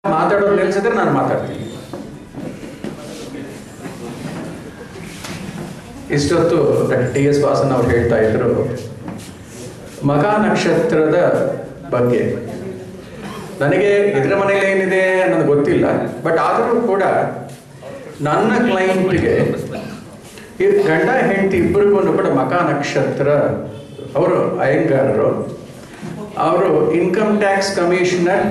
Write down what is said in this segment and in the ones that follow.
ಮಾತಾಡೋದು ನಿಲ್ಸಿದ್ರೆ ನಾನು ಮಾತಾಡ್ತೀನಿ ಇಷ್ಟೊತ್ತು ಡಾಕ್ಟರ್ ಟಿ ಎಸ್ ವಾಸನ್ ಅವ್ರು ಹೇಳ್ತಾ ಇದ್ರು ಮಗ ನಕ್ಷತ್ರದ ಬಗ್ಗೆ ನನಗೆ ಇದ್ರ ಮನೇಲಿ ಏನಿದೆ ಅನ್ನೋದು ಗೊತ್ತಿಲ್ಲ ಬಟ್ ಆದರೂ ಕೂಡ ನನ್ನ ಕ್ಲೈಂಟ್ಗೆ ಈ ಗಂಡ ಹೆಂಡತಿ ಇಬ್ಬರಿಗೂ ಕೂಡ ಮಕ ನಕ್ಷತ್ರ ಅವರು ಅಯ್ಯಂಗಾರರು ಅವರು ಇನ್ಕಮ್ ಟ್ಯಾಕ್ಸ್ ಕಮಿಷನರ್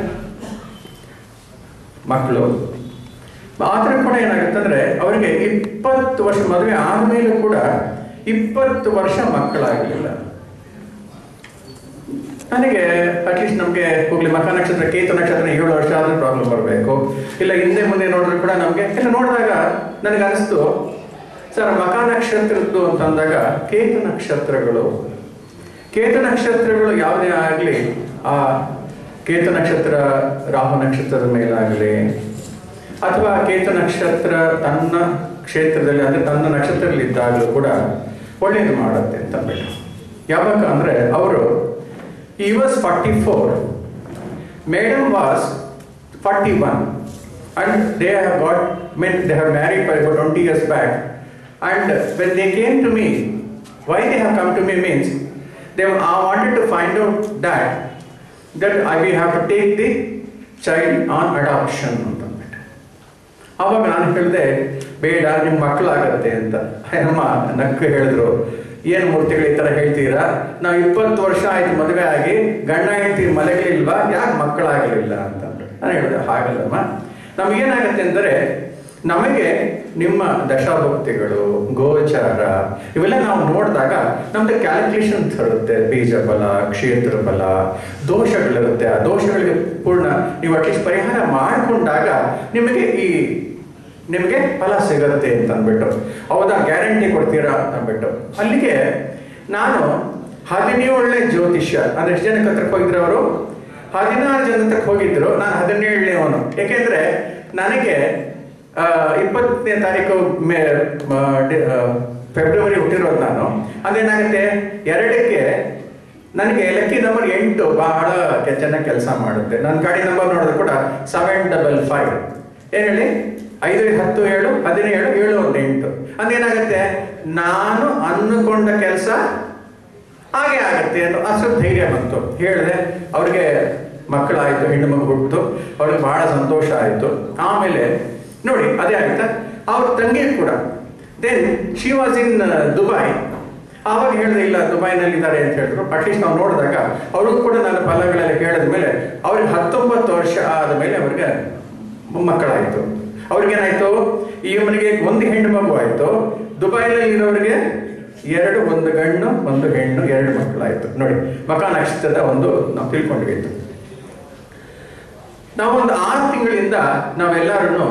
ಮಕ್ಕಳು ಆದರೂ ಕೂಡ ಏನಾಗುತ್ತೆ ಅಂದರೆ ಅವರಿಗೆ ಇಪ್ಪತ್ತು ವರ್ಷ ಮದುವೆ ಆದಮೇಲೂ ಕೂಡ ಇಪ್ಪತ್ತು ವರ್ಷ ಮಕ್ಕಳಾಗಲಿಲ್ಲ ನನಗೆ ಅಟ್ಲೀಸ್ಟ್ ನಮಗೆ ಹೋಗ್ಲಿ ಮಕ ನಕ್ಷತ್ರ ಕೇತು ನಕ್ಷತ್ರ ಏಳು ವರ್ಷ ಆದ್ರೂ ಪ್ರಾಬ್ಲಮ್ ಬರಬೇಕು ಇಲ್ಲ ಹಿಂದೆ ಮುಂದೆ ನೋಡಿದ್ರು ಕೂಡ ನಮಗೆ ಇಲ್ಲ ನೋಡಿದಾಗ ನನಗೆ ಅನಿಸ್ತು ಸರ್ ಮಕ ನಕ್ಷತ್ರದ್ದು ಅಂತಂದಾಗ ಕೇತು ನಕ್ಷತ್ರಗಳು ಕೇತು ನಕ್ಷತ್ರಗಳು ಯಾವುದೇ ಆಗಲಿ ಆ ಕೇತು ನಕ್ಷತ್ರ ರಾಹು ನಕ್ಷತ್ರದ ಮೇಲಾಗಲಿ ಅಥವಾ ಕೇತು ನಕ್ಷತ್ರ ತನ್ನ ಕ್ಷೇತ್ರದಲ್ಲಿ ಅಂದರೆ ತನ್ನ ನಕ್ಷತ್ರದಲ್ಲಿ ಇದ್ದಾಗಲೂ ಕೂಡ ಒಳ್ಳೇದು ಮಾಡುತ್ತೆ ಅಂತ ಅಂದ್ಬಿಟ್ಟು ಯಾವಾಗ ಅಂದರೆ ಅವರು ಈ was forty four madam was forty one and they have got mean they have married for about twenty years back and when they came to me why they have come to me means they I wanted to find out that that I we have to take the child on adoption ಅಂತ ಅಂದ್ಬಿಟ್ಟು ಆವಾಗ ನಾನು ಹೇಳಿದೆ ಬೇಡ ನಿಮ್ಮ ಮಕ್ಕಳಾಗತ್ತೆ ಅಂತ ಅಮ್ಮ ನಕ್ಕು ಹೇಳಿದ್ರು ಏನು ಮೂರ್ತಿಗಳು ಈ ಥರ ಹೇಳ್ತೀರಾ ನಾವು ಇಪ್ಪತ್ತು ವರ್ಷ ಆಯ್ತು ಮದುವೆ ಆಗಿ ಗಂಡ ಹೆಂಡತಿ ಮಲಗಲಿಲ್ವಾ ಯಾಕೆ ಮಕ್ಕಳಾಗಲಿಲ್ಲ ಅಂತ ನಾನು ಹೇಳಿದೆ ಹಾಗಲ್ಲಮ್ಮ ನಮಗೇನಾಗತ್ತೆ ಅಂದರೆ ನಮಗೆ ನಿಮ್ಮ ದಶಾಭಕ್ತಿಗಳು ಗೋಚಾರ ಇವೆಲ್ಲ ನಾವು ನೋಡಿದಾಗ ನಮ್ದು ಕ್ಯಾಲ್ಕುಲೇಷನ್ ತರುತ್ತೆ ಬೀಜ ಬಲ ಕ್ಷೇತ್ರ ಬಲ ದೋಷಗಳಿರುತ್ತೆ ಆ ದೋಷಗಳಿಗೆ ಪೂರ್ಣ ನೀವು ಅಟ್ಲೀಸ್ಟ್ ಪರಿಹಾರ ಮಾಡಿಕೊಂಡಾಗ ನಿಮಗೆ ಈ ನಿಮಗೆ ಫಲ ಸಿಗುತ್ತೆ ಅಂತ ಅಂದ್ಬಿಟ್ಟು ಹೌದಾ ಗ್ಯಾರಂಟಿ ಕೊಡ್ತೀರಾ ಅಂತ ಅಂದ್ಬಿಟ್ಟು ಅಲ್ಲಿಗೆ ನಾನು ಹದಿನೇಳನೇ ಜ್ಯೋತಿಷ್ಯ ಅಂದ್ರೆ ಎಷ್ಟು ಜನಕ್ಕೆ ಹತ್ರಕ್ಕೆ ಹೋಗಿದ್ರು ಅವರು ಹದಿನಾರು ಜನ ಹತ್ರಕ್ಕೆ ಹೋಗಿದ್ರು ನಾನು ಹದಿನೇಳನೇವನು ಯಾಕೆಂದ್ರೆ ನನಗೆ ಆ, ಇಪ್ಪತ್ತನೇ ತಾರೀಕು ಮೇ ಮ, ಡಿ- ಆ, ಫೆಬ್ರವರಿ ಹುಟ್ಟಿರೋದು ನಾನು ಅದೇನಾಗುತ್ತೆ ಎರಡಕ್ಕೆ ನನಗೆ ಲಕ್ಕಿ ನಂಬರ್ ಎಂಟು ಬಹಳ ಕೆ- ಚೆನ್ನಾಗಿ ಕೆಲಸ ಮಾಡುತ್ತೆ ನನ್ನ ಗಾಡಿ ನಂಬರ್ ನೋಡಿದ್ರು ಕೂಡ ಸೆವೆನ್ ಡಬಲ್ ಫೈವ್ ಏನು ಹೇಳಿ ಐದು ಹತ್ತು ಏಳು ಹದಿನೇಳು ಏಳು ಒಂದು ಎಂಟು ಅದೇನಾಗುತ್ತೆ ನಾನು ಅಂದುಕೊಂಡ ಕೆಲಸ ಹಾಗೆ ಆಗತ್ತೆ ಅನ್ನೋ ಅಷ್ಟು ಧೈರ್ಯ ಬಂತು ಹೇಳಿದೆ ಅವ್ರಿಗೆ ಮಕ್ಕಳಾಯ್ತು ಹೆಣ್ಣು ಮಗು ಹುಟ್ಟಿತು ಅವ್ರಿಗೆ ಬಹಳ ಸಂತೋಷ ಆಯಿತು ಆಮೇಲೆ ನೋಡಿ ಅದೇ ಆಯ್ತಾ ಅವ್ರ ತಂಗಿ ಕೂಡ then she was in Dubai ಆವಾಗ ಹೇಳಿದೆ ಇಲ್ಲ ದುಬೈನಲ್ಲಿ ಇದ್ದಾರೆ ಅಂತ ಹೇಳಿದ್ರು ಅಟ್ಲೀಸ್ಟ್ ನಾವು ನೋಡಿದಾಗ ಅವ್ರಿಗೂ ಕೂಡ ನನ್ನ ಫಲಗಳೆಲ್ಲ ಹೇಳಿದ ಮೇಲೆ ಅವ್ರಿಗೆ ಹತ್ತೊಂಬತ್ತು ವರ್ಷ ಆದ ಮೇಲೆ ಅವ್ರಿಗೆ ಮಕ್ಕಳಾಯಿತು ಅವ್ರಿಗೇನಾಯ್ತು ಈ ಮನೆಗೆ ಒಂದು ಹೆಣ್ಣು ಮಗು ಆಯಿತು ದುಬೈನಲ್ಲಿ ಇರೋರಿಗೆ ಎರಡು ಒಂದು ಗಂಡು ಒಂದು ಹೆಣ್ಣು ಎರಡು ಮಕ್ಕಳಾಯಿತು ನೋಡಿ ಮಕ ನಕ್ಷತ್ರದ ಒಂದು ನಾವು ತಿಳ್ಕೊಂಡಿದ್ದು ನಾವು ಒಂದು ಆರು ತಿಂಗಳಿಂದ ನಾವೆಲ್ಲರೂ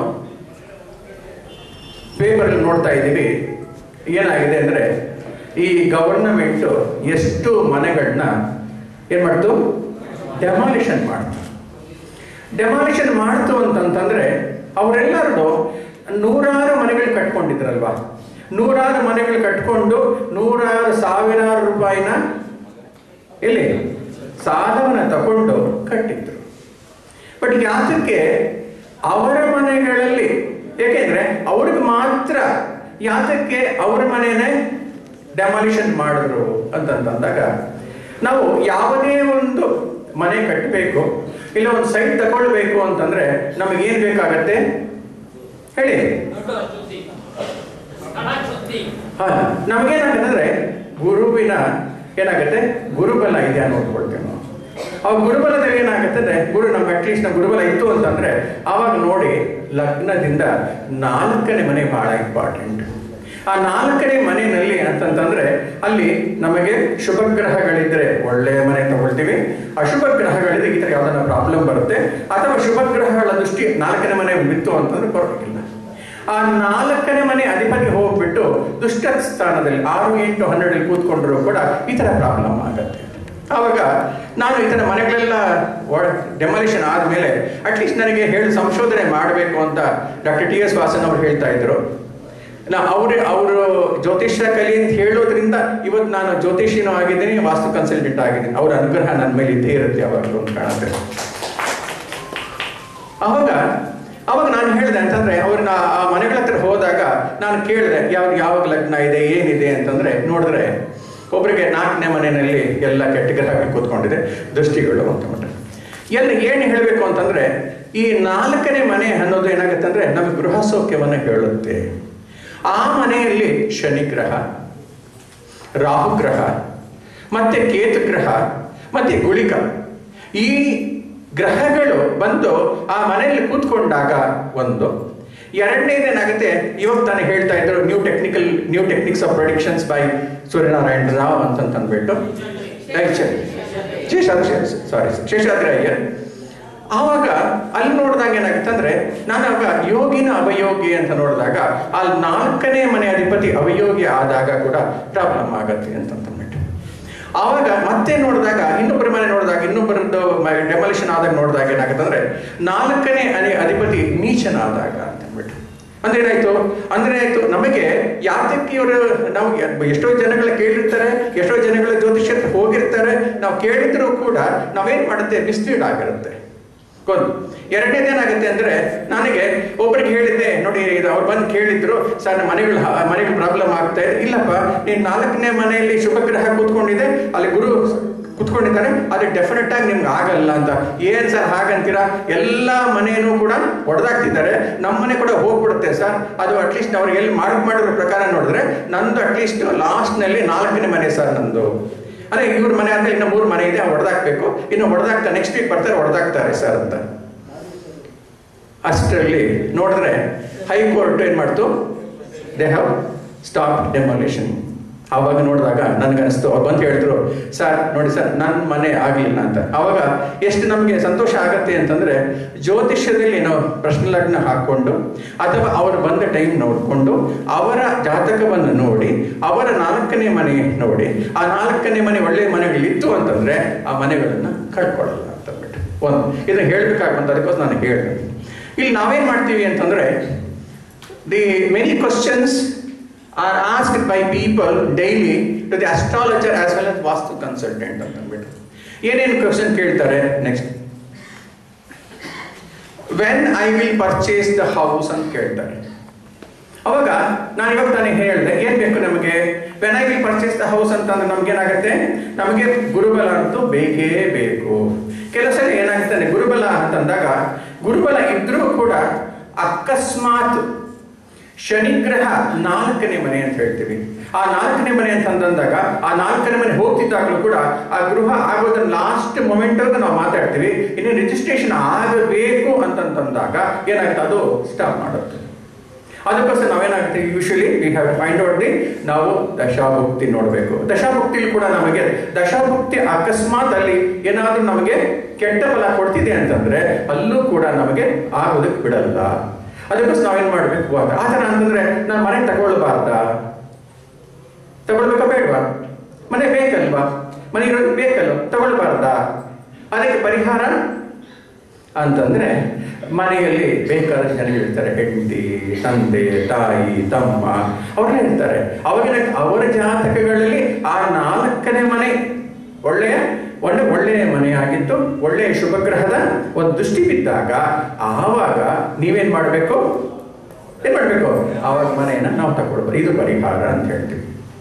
ಪೇಪರ್ ನೋಡ್ತಾ ಇದ್ದೀವಿ ಏನಾಗಿದೆ ಅಂದ್ರೆ ಈ ಗವರ್ನಮೆಂಟ್ ಎಷ್ಟು ಮನೆಗಳನ್ನ ಏನ್ ಮಾಡ್ತು ಡೆಮಾಲಿಷನ್ ಮಾಡ್ತು ಡೆಮಾಲಿಷನ್ ಮಾಡ್ತು ಅಂತಂತಂದ್ರೆ ಅವರೆಲ್ಲರೂ ನೂರಾರು ಮನೆಗಳು ಕಟ್ಕೊಂಡಿದ್ರಲ್ವಾ ನೂರಾರು ಮನೆಗಳು ಕಟ್ಕೊಂಡು ನೂರಾರು ಸಾವಿರಾರು ರೂಪಾಯಿನ ಎಲ್ಲಿ ಸಾಲವನ್ನ ತಗೊಂಡು ಕಟ್ಟಿದ್ರು ಬಟ್ ಯಾತಕ್ಕೆ ಅವರ ಮನೆಗಳಲ್ಲಿ ಏಕೆಂದ್ರೆ ಅವ್ರಿಗೆ ಮಾತ್ರ ಯಾತಕ್ಕೆ ಅವರ ಮನೆಯೇ ಡೆಮಾಲಿಷನ್ ಮಾಡಿದ್ರು ಅಂತಂದಾಗ ನಾವು ಯಾವುದೇ ಒಂದು ಮನೆ ಕಟ್ಟಬೇಕು ಇಲ್ಲ ಒಂದು ಸೈಟ್ ತಗೊಳ್ಬೇಕು ಅಂತಂದ್ರೆ ನಮಗೇನ್ ಬೇಕಾಗತ್ತೆ ಹೇಳಿ ಹಾ ನಮಗೇನಾಗತ್ತಂದ್ರೆ ಗುರುವಿನ ಏನಾಗುತ್ತೆ ಗುರುಬಲ ಇದೆಯಾ ನೋಡ್ಕೊಳ್ತೇವೆ ನಾವು ಆ ಗುರುಬಲದಲ್ಲಿ ಏನಾಗುತ್ತೆ ಅಂದ್ರೆ ಗುರು ನಮ್ಮ ಅಟ್ಲೀಸ್ಟ್ ನಮ್ಮ ಗುರುಬಲ ಇತ್ತು ಅಂತಂದ್ರೆ ಆವಾಗ ನೋಡಿ ಲಗ್ನದಿಂದ ನಾಲ್ಕನೇ ಮನೆ ಬಹಳ ಇಂಪಾರ್ಟೆಂಟ್ ಆ ನಾಲ್ಕನೇ ಮನೆಯಲ್ಲಿ ಅಂತಂತಂದ್ರೆ ಅಲ್ಲಿ ನಮಗೆ ಶುಭ ಗ್ರಹಗಳಿದ್ರೆ ಒಳ್ಳೆಯ ಮನೆ ತಗೊಳ್ತೀವಿ ಅಶುಭ ಗ್ರಹಗಳಿದ್ರೆ ಈ ತರ ಯಾವ್ದಾರ ಪ್ರಾಬ್ಲಮ್ ಬರುತ್ತೆ ಅಥವಾ ಶುಭ ಗ್ರಹಗಳ ದೃಷ್ಟಿ ನಾಲ್ಕನೇ ಮನೆ ಬಿತ್ತು ಅಂತಂದ್ರೆ ಪರವಾಗಿಲ್ಲ ಆ ನಾಲ್ಕನೇ ಮನೆ ಅಧಿಪತಿ ಹೋಗ್ಬಿಟ್ಟು ದುಷ್ಟ ಸ್ಥಾನದಲ್ಲಿ ಆರು ಎಂಟು ಹನ್ನೆರಡಲ್ಲಿ ಕೂತ್ಕೊಂಡ್ರು ಕೂಡ ಈ ತರ ಪ್ರಾಬ್ಲಮ್ ಆಗತ್ತೆ ಆವಾಗ ನಾನು ಈ ಥರ ಮನೆಗಳೆಲ್ಲ ಡೆಮಾಲಿಷನ್ ಆದಮೇಲೆ ಅಟ್ಲೀಸ್ಟ್ ನನಗೆ ಹೇಳಿ ಸಂಶೋಧನೆ ಮಾಡಬೇಕು ಅಂತ ಡಾಕ್ಟರ್ ಟಿ ಎಸ್ ವಾಸನ್ ಅವರು ಹೇಳ್ತಾ ಇದ್ರು ನಾ ಅವ್ರ ಅವರು ಜ್ಯೋತಿಷ್ಯ ಕಲಿ ಅಂತ ಹೇಳೋದ್ರಿಂದ ಇವತ್ತು ನಾನು ಜ್ಯೋತಿಷಿನೂ ಆಗಿದ್ದೀನಿ ವಾಸ್ತು ಕನ್ಸಲ್ಟೆಂಟ್ ಆಗಿದ್ದೀನಿ ಅವ್ರ ಅನುಗ್ರಹ ನನ್ನ ಮೇಲೆ ಇದ್ದೇ ಇರುತ್ತೆ ಯಾವಾಗಲೂ ಅಂತ ಕಾಣುತ್ತೆ ಅವಾಗ ಅವಾಗ ನಾನು ಹೇಳಿದೆ ಅಂತಂದ್ರೆ ಅವ್ರನ್ನ ಆ ಮನೆಗಳ ಹತ್ರ ಹೋದಾಗ ನಾನು ಕೇಳಿದೆ ಯಾವ್ದು ಯಾವಾಗ ಲಗ್ನ ಇದೆ ಏನಿದೆ ಅಂತಂದ್ರೆ ನೋಡಿದ್ರೆ ಒಬ್ಬರಿಗೆ ನಾಲ್ಕನೇ ಮನೆಯಲ್ಲಿ ಎಲ್ಲ ಕೆಟ್ಟ ಗ್ರಹಗಳು ಕೂತ್ಕೊಂಡಿದೆ ದೃಷ್ಟಿಗಳು ಅಂತ ಎಲ್ಲ ಏನು ಹೇಳಬೇಕು ಅಂತಂದ್ರೆ ಈ ನಾಲ್ಕನೇ ಮನೆ ಅನ್ನೋದು ಏನಾಗುತ್ತೆ ಅಂದ್ರೆ ನಮಗೆ ಗೃಹ ಸೌಖ್ಯವನ್ನು ಹೇಳುತ್ತೆ ಆ ಮನೆಯಲ್ಲಿ ಶನಿ ಗ್ರಹ ರಾಹುಗ್ರಹ ಮತ್ತೆ ಕೇತು ಗ್ರಹ ಮತ್ತೆ ಗುಳಿಕ ಈ ಗ್ರಹಗಳು ಬಂದು ಆ ಮನೆಯಲ್ಲಿ ಕೂತ್ಕೊಂಡಾಗ ಒಂದು ಎರಡನೇದೇನಾಗುತ್ತೆ ಇವಾಗ ತಾನೇ ಹೇಳ್ತಾ ಇದ್ರು new technical new techniques of productions by Suryanarayana Rao ಅಂತ ಅಂದ್ಬಿಟ್ಟು ಶೇಷಾದ್ರಿ ಸಾರಿ ಶೇಷಾದ್ರಿ ಅಯ್ಯರ್ ಆವಾಗ ಅಲ್ಲಿ ನೋಡಿದಾಗ ಏನಾಗುತ್ತೆ ಅಂದ್ರೆ ನಾನು ಆಗ ಯೋಗಿನ ಅವಯೋಗಿ ಅಂತ ನೋಡಿದಾಗ ಅಲ್ಲಿ ನಾಲ್ಕನೇ ಮನೆ ಅಧಿಪತಿ ಅವಯೋಗಿ ಆದಾಗ ಕೂಡ ಪ್ರಾಬ್ಲಮ್ ಆಗತ್ತೆ ಅಂತ ಅಂದ್ಬಿಟ್ಟು ಆವಾಗ ಮತ್ತೆ ನೋಡಿದಾಗ ಇನ್ನೊಬ್ಬರ ಮನೆ ನೋಡಿದಾಗ ಇನ್ನೊಬ್ಬರದ್ದು ಡೆಮಲಿಷನ್ ಆದಾಗ ನೋಡಿದಾಗ ಏನಾಗುತ್ತೆ ಅಂದ್ರೆ ನಾಲ್ಕನೇ ಅನೆ ಅಧಿಪತಿ ನೀಚನಾದಾಗ ಅಂತ ಅಂದ್ಬಿಟ್ಟು ಅಂದ್ರೆ ಏನಾಯ್ತು ಅಂದ್ರೆ ಆಯ್ತು ನಮಗೆ ಯಾತಕ್ಕೆ ಇವರು ನಾವು ಎಷ್ಟೋ ಜನಗಳ ಕೇಳಿರ್ತಾರೆ ಎಷ್ಟೋ ಜನಗಳ ಜ್ಯೋತಿಷ್ಯಕ್ಕೆ ಹೋಗಿರ್ತಾರೆ ನಾವು ಕೇಳಿದ್ರು ಕೂಡ ನಾವೇನ್ ಮಾಡುತ್ತೆ ಮಿಸ್ಲೀಡ್ ಆಗಿರುತ್ತೆ ಒಂದು ಎರಡನೇದೇನಾಗುತ್ತೆ ಅಂದ್ರೆ ನನಗೆ ಒಬ್ರಿಗೆ ಹೇಳಿದ್ದೆ ನೋಡಿ ಇದು ಅವ್ರು ಬಂದು ಕೇಳಿದ್ರು ಸರ್ ನಮ್ಮ ಮನೆಗಳು ಮನೆಗಳು ಪ್ರಾಬ್ಲಮ್ ಆಗ್ತಾ ಇದೆ ಇಲ್ಲಪ್ಪ ನೀನು ನಾಲ್ಕನೇ ಮನೆಯಲ್ಲಿ ಶುಭ ಗ್ರಹ ಕೂತ್ಕೊಂಡಿದೆ ಅಲ್ಲಿ ಗುರು ಕುತ್ಕೊಂಡಿದ್ದಾರೆ ಅದು ಡೆಫಿನೆಟ್ ಆಗಿ ನಿಮ್ಗೆ ಆಗಲ್ಲ ಅಂತ ಏನ್ ಸರ್ ಹಾಗಂತೀರಾ ಎಲ್ಲ ಮನೆಯೂ ಕೂಡ ಹೊಡೆದಾಕ್ತಿದ್ದಾರೆ ನಮ್ಮ ಮನೆ ಕೂಡ ಹೋಗ್ಬಿಡುತ್ತೆ ಸರ್ ಅದು ಅಟ್ಲೀಸ್ಟ್ ಅವ್ರಿಗೆ ಎಲ್ಲಿ ಮಾಡಿ ಮಾಡಿರೋ ಪ್ರಕಾರ ನೋಡಿದ್ರೆ ನಂದು ಅಟ್ಲೀಸ್ಟ್ ಲಾಸ್ಟ್ನಲ್ಲಿ ನಾಲ್ಕನೇ ಮನೆ ಸರ್ ನಂದು ಅದೇ ಇವ್ರ ಮನೆ ಅಂದ್ರೆ ಇನ್ನು ಮೂರು ಮನೆ ಇದೆ ಹೊಡೆದಾಕ್ಬೇಕು ಇನ್ನು ಹೊಡೆದಾಕ್ತಾ ನೆಕ್ಸ್ಟ್ ವೀಕ್ ಬರ್ತಾರೆ ಹೊಡೆದಾಕ್ತಾರೆ ಸರ್ ಅಂತ ಅಷ್ಟರಲ್ಲಿ ನೋಡಿದ್ರೆ ಹೈಕೋರ್ಟ್ ಏನ್ ಮಾಡ್ತು ದೇ ಹ್ಯಾವ್ ಸ್ಟಾಪ್ ಡೆಮಾಲಿಷನ್ ಆವಾಗ ನೋಡಿದಾಗ ನನ್ಗನ್ನಿಸ್ತು ಅವ್ರು ಬಂದು ಹೇಳಿದ್ರು ಸರ್ ನೋಡಿ ಸರ್ ನನ್ನ ಮನೆ ಆಗಲಿಲ್ಲ ಅಂತ ಆವಾಗ ಎಷ್ಟು ನಮಗೆ ಸಂತೋಷ ಆಗತ್ತೆ ಅಂತಂದ್ರೆ ಜ್ಯೋತಿಷ್ಯದಲ್ಲಿ ನಾವು ಪ್ರಶ್ನೆ ಲಗ್ನ ಹಾಕೊಂಡು ಅಥವಾ ಅವರು ಬಂದ ಟೈಮ್ ನೋಡಿಕೊಂಡು ಅವರ ಜಾತಕವನ್ನು ನೋಡಿ ಅವರ ನಾಲ್ಕನೇ ಮನೆ ನೋಡಿ ಆ ನಾಲ್ಕನೇ ಮನೆ ಒಳ್ಳೆಯ ಮನೆಗಳಿತ್ತು ಅಂತಂದ್ರೆ ಆ ಮನೆಗಳನ್ನು ಕಳ್ಕೊಳ್ಳಲ್ಲ ಅಂತ ಅಂದ್ಬಿಟ್ಟು ಒಂದು ಇದನ್ನ ಹೇಳ್ಬೇಕಾಗಿ ಬಂದ ಅದಕ್ಕೋಸ್ಕರ ನಾನು ಹೇಳಿದೆ ಇಲ್ಲಿ ನಾವೇನ್ ಮಾಡ್ತೀವಿ ಅಂತಂದ್ರೆ the many questions are asked by people daily to the astrologer as well as vastu consultant ಅಂತ ಅಂದ್ಬಿಟ್ಟು ಏನೇನು ಕ್ವಶನ್ ಕೇಳ್ತಾರೆ next when I will purchase the house ಅಂತ ಕೇಳ್ತಾರೆ ಅವಾಗ ನಾನು ಇವಾಗ ತಾನೇ ಹೇಳಿದೆ ಏನ್ ಬೇಕು ನಮಗೆ when I will purchase the house ಅಂತ ಅಂದ್ರೆ ನಮ್ಗೆ ಏನಾಗುತ್ತೆ ನಮಗೆ ಗುರುಬಲ ಅಂತೂ ಬೇಕೇ ಬೇಕು ಕೆಲವು ಸಲ ಏನಾಗುತ್ತೆ ಅಂದ್ರೆ ಗುರುಬಲ ಅಂತಂದಾಗ ಗುರುಬಲ ಇದ್ರೂ ಕೂಡ ಅಕಸ್ಮಾತ್ ಶನಿಗ್ರಹ ನಾಲ್ಕನೇ ಮನೆ ಅಂತ ಹೇಳ್ತೀವಿ ಆ ನಾಲ್ಕನೇ ಮನೆ ಅಂತ ಅಂದಾಗ ಆ ನಾಲ್ಕನೇ ಮನೆ ಹೋಗ್ತಿದ್ದಾಗಲೂ ಕೂಡ ಆ ಗೃಹ ಆಗೋದನ್ನ ಲಾಸ್ಟ್ ಮೊಮೆಂಟ್ ನಾವು ಮಾತಾಡ್ತೀವಿ ಇನ್ನು ರಿಜಿಸ್ಟ್ರೇಷನ್ ಆಗಬೇಕು ಅಂತಂತಂದಾಗ ಏನಾಗುತ್ತೆ ಅದು ಸ್ಟಾಪ್ ಮಾಡುತ್ತೆ ಅದಕ್ಕೋಸ್ಕರ ನಾವೇನಾಗುತ್ತೆ usually we have find out the ನಾವು ದಶಾಭುಕ್ತಿ ನೋಡಬೇಕು ದಶಾಭುಕ್ತಿಲಿ ಕೂಡ ನಮಗೆ ದಶಾಭುಕ್ತಿ ಅಕಸ್ಮಾತ್ ಅಲ್ಲಿ ಏನಾದ್ರೂ ನಮಗೆ ಕೆಟ್ಟ ಫಲ ಕೊಡ್ತಿದೆ ಅಂತಂದ್ರೆ ಅಲ್ಲೂ ಕೂಡ ನಮಗೆ ಆಗೋದಕ್ಕೆ ಬಿಡಲ್ಲ ಅದಕ್ಕೋಸ್ಕರ ನಾವೇನ್ ಮಾಡ್ಬೇಕು ಅಂತ ಆ ಥರ ಅಂತಂದ್ರೆ ನಾನು ಮನೆ ತಗೊಳ್ಬಾರ್ದ ತಗೊಳ್ಬೇಕಾ ಬೇಡವಾ ಮನೆ ಬೇಕಲ್ವಾ ಮನೆ ಇರೋದು ಬೇಕಲ್ವ ತಗೊಳ್ಬಾರ್ದ ಅದಕ್ಕೆ ಪರಿಹಾರ ಅಂತಂದ್ರೆ ಮನೆಯಲ್ಲಿ ಬೇಕಾದ ಜನಗಳಿರ್ತಾರೆ ಹೆಂಡತಿ ತಂದೆ ತಾಯಿ ತಮ್ಮ ಅವರೆಲ್ಲ ಇರ್ತಾರೆ ಅವಾಗಿನ ಅವರ ಜಾತಕಗಳಲ್ಲಿ ಆ ನಾಲ್ಕನೇ ಮನೆ ಒಳ್ಳೆಯ ಒಳ್ಳೆ ಒಳ್ಳೆಯ ಮನೆಯಾಗಿತ್ತು ಒಳ್ಳೆಯ ಶುಭಗ್ರಹದ ಒಂದು ದೃಷ್ಟಿ ಬಿದ್ದಾಗ ಆವಾಗ ನೀವೇನ್ ಮಾಡಬೇಕು ಏನ್ ಮಾಡ್ಬೇಕು ಆವಾಗ ಮನೆಯನ್ನ ನಾವು ತಗೊಳ್ಬೋದು ಇದು ಪರಿಹಾರ ಅಂತ ಹೇಳ್ತೀವಿ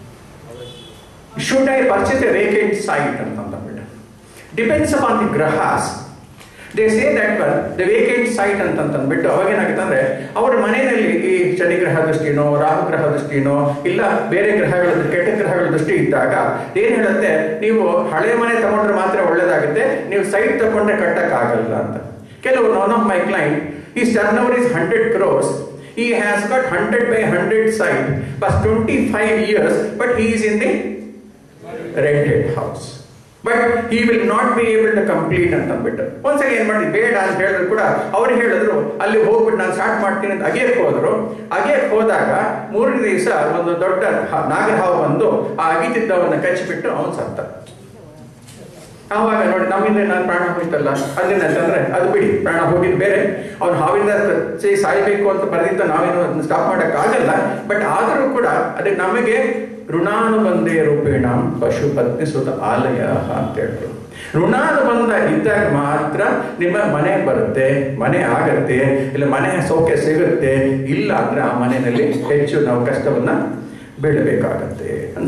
should I purchase a vacant site ಅಂತಂದ್ಬಿಟ್ಟು depends upon the grahas they say that one the vacant site ಅಂತಂದ್ಬಿಟ್ಟು ಅವಾಗ ಏನಾಗುತ್ತೆ ಅಂದ್ರೆ ಅವ್ರ ಮನೆಯಲ್ಲಿ ಈ ಶನಿಗ್ರಹ ದೃಷ್ಟಿನೋ ರಾಹುಗ್ರಹ ದೃಷ್ಟಿನೋ ಇಲ್ಲ ಬೇರೆ ಗ್ರಹಗಳ ಕೆಟ್ಟ ಗ್ರಹಗಳ ದೃಷ್ಟಿ ಇದ್ದಾಗ ಏನ್ ಹೇಳುತ್ತೆ ನೀವು ಹಳೆ ಮನೆ ತಗೊಂಡ್ರೆ ಮಾತ್ರ ಒಳ್ಳೇದಾಗುತ್ತೆ ನೀವು ಸೈಟ್ ತಗೊಂಡ್ರೆ ಕಟ್ಟಕ್ಕಾಗಲ್ಲ ಅಂತ ಕೆಲವು ಒನ್ ಆಫ್ ಮೈ ಕ್ಲೈಂಟ್ ಈ turn over is hundred crores he has got 100 by 100 site plus 25 years but he is in the rented house but he will not be able to complete ಅಂತ ಅಂದ್ಬಿಟ್ಟು ಒಂದ್ಸಲ ಏನ್ ಮಾಡಿ ಬೇಡ ಅಂತ ಹೇಳಿದ್ರು ಕೂಡ ಅವ್ರು ಹೇಳಿದ್ರು ಅಲ್ಲಿ ಹೋಗ್ಬಿಟ್ಟು ನಾನು ಸ್ಟಾರ್ಟ್ ಮಾಡ್ತೀನಿ ಅಂತ ಅಗೇಕ್ ಹೋದ್ರು ಅಗೇಕ್ ಹೋದಾಗ ಮೂರನೇ ದಿವಸ ಒಂದು ದೊಡ್ಡ ಹ- ನಾಗರಹಾವು ಬಂದು ಆ ಅಗಿತಿದ್ದವನ್ನ ಕಚ್ಚಿಬಿಟ್ಟು ಅವನು ಸತ್ತ ಆವಾಗ ನೋಡಿ ನಮ್ಮಿಂದ ನಾನು ಪ್ರಾಣ ಹೋಯ್ತಲ್ಲ ಅದೇನ ಅಂತಂದ್ರೆ ಅದು ಬಿಡಿ ಪ್ರಾಣ ಹೋಗಿದ್ದು ಬೇರೆ ಅವ್ನು ಹಾವಿಂದ ಸೇ ಸಾಯ್ಬೇಕು ಅಂತ ಬರೆದಿದ್ದ ನಾವೇನು ಅದನ್ನ ಸ್ಟಾಪ್ ಮಾಡಕ್ ಆಗಲ್ಲ ಬಟ್ ಆದರೂ ಕೂಡ ಅದಕ್ಕೆ ನಮಗೆ ಋಣಾನುಬಂಧೆ ರೂಪೇಣ ಪಶು ಪತ್ನಿ ಸುತ ಆಲಯ ಅಂತ ಹೇಳ್ತಾರೆ ಋಣಾನುಬಂಧ ಇದ್ದಾಗ ಮಾತ್ರ ನಿಮ್ಮ ಮನೆ ಬರುತ್ತೆ ಮನೆ ಆಗತ್ತೆ ಇಲ್ಲ ಮನೆ ಸೌಖ್ಯ ಸಿಗುತ್ತೆ ಇಲ್ಲ ಅಂದ್ರೆ ಆ ಮನೆಯಲ್ಲಿ ಹೆಚ್ಚು ನಾವು ಕಷ್ಟವನ್ನ ಬೀಳಬೇಕಾಗತ್ತೆ ಅಂತ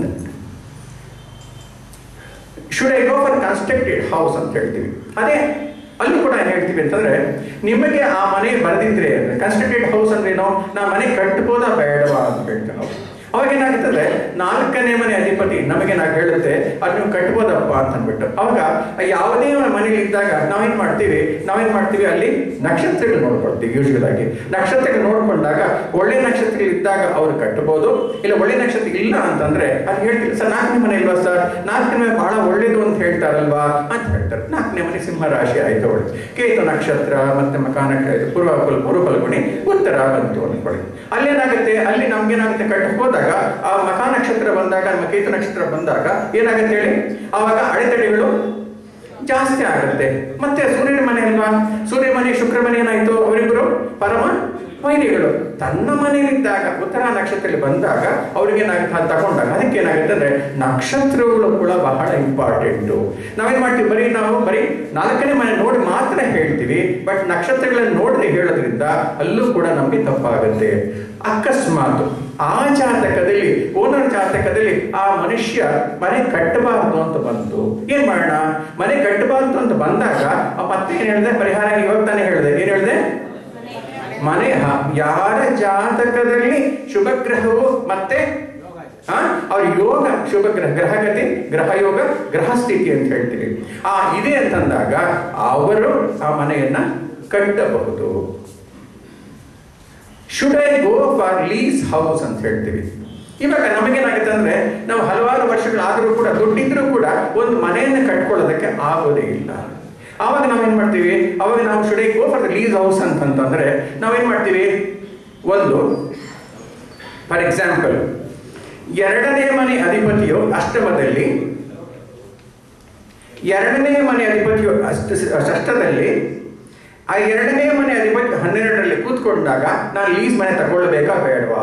should I go for constructed house ಅಂತ ಹೇಳ್ತೀವಿ ಅದೇ ಅಲ್ಲೂ ಕೂಡ ಏನ್ ಹೇಳ್ತೀವಿ ಅಂತಂದ್ರೆ ನಿಮಗೆ ಆ ಮನೆ ಬರೆದಿದ್ರೆ ಕನ್ಸ್ಟ್ರಕ್ಟೆಡ್ ಹೌಸ್ ಅಂದ್ರೆ ಏನೋ ನಾ ಮನೆ ಕಟ್ಬೋದಾ ಬೇಡವಾ ಅಂತ ಹೇಳ್ತೇವೆ ನಾವು ಅವಾಗ ಏನಾಗುತ್ತದೆ ನಾಲ್ಕನೇ ಮನೆ ಅಧಿಪತಿ ನಮಗೆ ನಾವು ಹೇಳುತ್ತೆ ಅದು ನೀವು ಕಟ್ಬೋದಪ್ಪ ಅಂತ ಅಂದ್ಬಿಟ್ಟು ಅವಾಗ ಯಾವುದೇ ಮನೇಲಿ ಇದ್ದಾಗ ನಾವೇನ್ ಮಾಡ್ತೀವಿ ನಾವೇನ್ ಮಾಡ್ತೀವಿ ಅಲ್ಲಿ ನಕ್ಷತ್ರಗಳು ನೋಡ್ಕೊಳ್ತೀವಿ ಯೂಶುವಲ್ ಆಗಿ ನಕ್ಷತ್ರಗಳು ನೋಡ್ಕೊಂಡಾಗ ಒಳ್ಳೆ ನಕ್ಷತ್ರಗಳು ಇದ್ದಾಗ ಅವ್ರು ಕಟ್ಟಬಹುದು ಇಲ್ಲ ಒಳ್ಳೆ ನಕ್ಷತ್ರ ಇಲ್ಲ ಅಂತಂದ್ರೆ ಅದು ಹೇಳ್ತೀವಿ ಸರ್ ನಾಲ್ಕನೇ ಮನೆ ಇಲ್ವಾ ಸರ್ ನಾಲ್ಕನೇ ಮನೆ ಬಹಳ ಒಳ್ಳೇದು ಅಂತ ಹೇಳ್ತಾರಲ್ವಾ ಅಂತ ಹೇಳ್ತಾರೆ ನಾಲ್ಕನೇ ಮನೆ ಸಿಂಹ ರಾಶಿ ಆಯ್ತು ಅವಳು ಕೇತು ನಕ್ಷತ್ರ ಮತ್ತೆ ಮಕಾ ನಕ್ಷತ್ರ ಪೂರ್ವ ಫಲ ಪೂರ್ವ ಫಲ್ಗುಣಿ ಉತ್ತರ ಬಂತು ಅನ್ಕೊಳ್ಳಿ ಅಲ್ಲೇನಾಗುತ್ತೆ ಅಲ್ಲಿ ನಮ್ಗೇನಾಗುತ್ತೆ ಕಟ್ಟ ಹೋದಾಗ ಆ ಮಕಾ ನಕ್ಷತ್ರ ಬಂದಾಗ ನಮ್ಮ ಕೇತು ನಕ್ಷತ್ರ ಬಂದಾಗ ಏನಾಗುತ್ತೆ ಹೇಳಿ ಆವಾಗ ಅಡೆತಡೆಗಳು ಜಾಸ್ತಿ ಆಗುತ್ತೆ ಮತ್ತೆ ಸೂರ್ಯನ ಮನೆ ಅಲ್ವಾ ಸೂರ್ಯ ಮನೆ ಶುಕ್ರ ಮನೆ ಏನಾಯ್ತು ಅವರಿಬ್ಬರು ಪರಮ ವೈರಿಗಳು ತನ್ನ ಮನೆಯಲ್ಲಿದ್ದಾಗ ಉತ್ತರ ನಕ್ಷತ್ರದಲ್ಲಿ ಬಂದಾಗ ಅವ್ರಿಗೆ ಏನಾಗುತ್ತೆ ಅದು ತಗೊಂಡಾಗ ಅದಕ್ಕೆ ಏನಾಗುತ್ತೆ ಅಂದ್ರೆ ನಕ್ಷತ್ರಗಳು ಕೂಡ ಬಹಳ ಇಂಪಾರ್ಟೆಂಟು ನಾವೇನ್ ಮಾಡ್ತೀವಿ ಬರೀ ನಾವು ಬರೀ ನಾಲ್ಕನೇ ಮನೆ ನೋಡಿ ಮಾತ್ರ ಹೇಳ್ತೀವಿ ಬಟ್ ನಕ್ಷತ್ರಗಳನ್ನು ನೋಡದೆ ಹೇಳೋದ್ರಿಂದ ಅಲ್ಲೂ ಕೂಡ ನಮಗೆ ತಪ್ಪಾಗುತ್ತೆ ಅಕಸ್ಮಾತ್ ಆ ಜಾತಕದಲ್ಲಿ ಓನರ್ ಜಾತಕದಲ್ಲಿ ಆ ಮನುಷ್ಯ ಮನೆ ಕಟ್ಟಬಾರದು ಅಂತ ಬಂತು ಏನ್ ಮಾಡೋಣ ಮನೆ ಕಟ್ಟಬಾರದು ಅಂತ ಬಂದಾಗ ಆ ಮತ್ತೆ ಏನ್ ಹೇಳಿದೆ ಪರಿಹಾರ ಇವಾಗ ತಾನೇ ಹೇಳಿದೆ ಏನ್ ಹೇಳಿದೆ ಮನೆ ಹ- ಯಾರ ಜಾತಕದಲ್ಲಿ ಶುಭ ಗ್ರಹವು ಮತ್ತೆ ಆ, ಅವ್ರ ಯೋಗ ಶುಭ ಗ್ರಹ ಗ್ರಹಗತಿ ಗ್ರಹ ಯೋಗ ಗ್ರಹ ಸ್ಥಿತಿ ಅಂತ ಹೇಳ್ತೀವಿ ಆ ಇದೆ ಅಂತಂದಾಗ ಅವರು ಆ ಮನೆಯನ್ನ ಕಟ್ಟಬಹುದು should I go for lease house ಅಂತ ಹೇಳ್ತೀವಿ ಇವಾಗ ನಮಗೇನಾಗುತ್ತೆ ಅಂದ್ರೆ ನಾವು ಹಲವಾರು ವರ್ಷಗಳಾದರೂ ಕೂಡ ದುಡ್ಡಿದ್ರೂ ಕೂಡ ಒಂದು ಮನೆಯನ್ನು ಕಟ್ಕೊಳ್ಳೋದಕ್ಕೆ ಆಗೋದೇ ಇಲ್ಲ ಆವಾಗ ನಾವೇನ್ ಮಾಡ್ತೀವಿ ಅವಾಗ ನಾವು should I go for the lease house ಅಂತಂತಂದ್ರೆ ನಾವೇನ್ ಮಾಡ್ತೀವಿ ಒಂದು ಫಾರ್ ಎಕ್ಸಾಂಪಲ್ ಎರಡನೇ ಮನೆ ಅಧಿಪತಿಯು ಅಷ್ಟಮದಲ್ಲಿ ಎರಡನೇ ಮನೆ ಅಧಿಪತಿಯು ಅಷ್ಟ ಷಷ್ಠದಲ್ಲಿ ಆ ಎರಡನೇ ಮನೆ ಅಧಿಪತಿ ಹನ್ನೆರಡರಲ್ಲಿ ಕೂತ್ಕೊಂಡಾಗ ನಾನು ಲೀಸ್ ಮನೆ ತಗೊಳ್ಬೇಕಾ ಬೇಡವಾ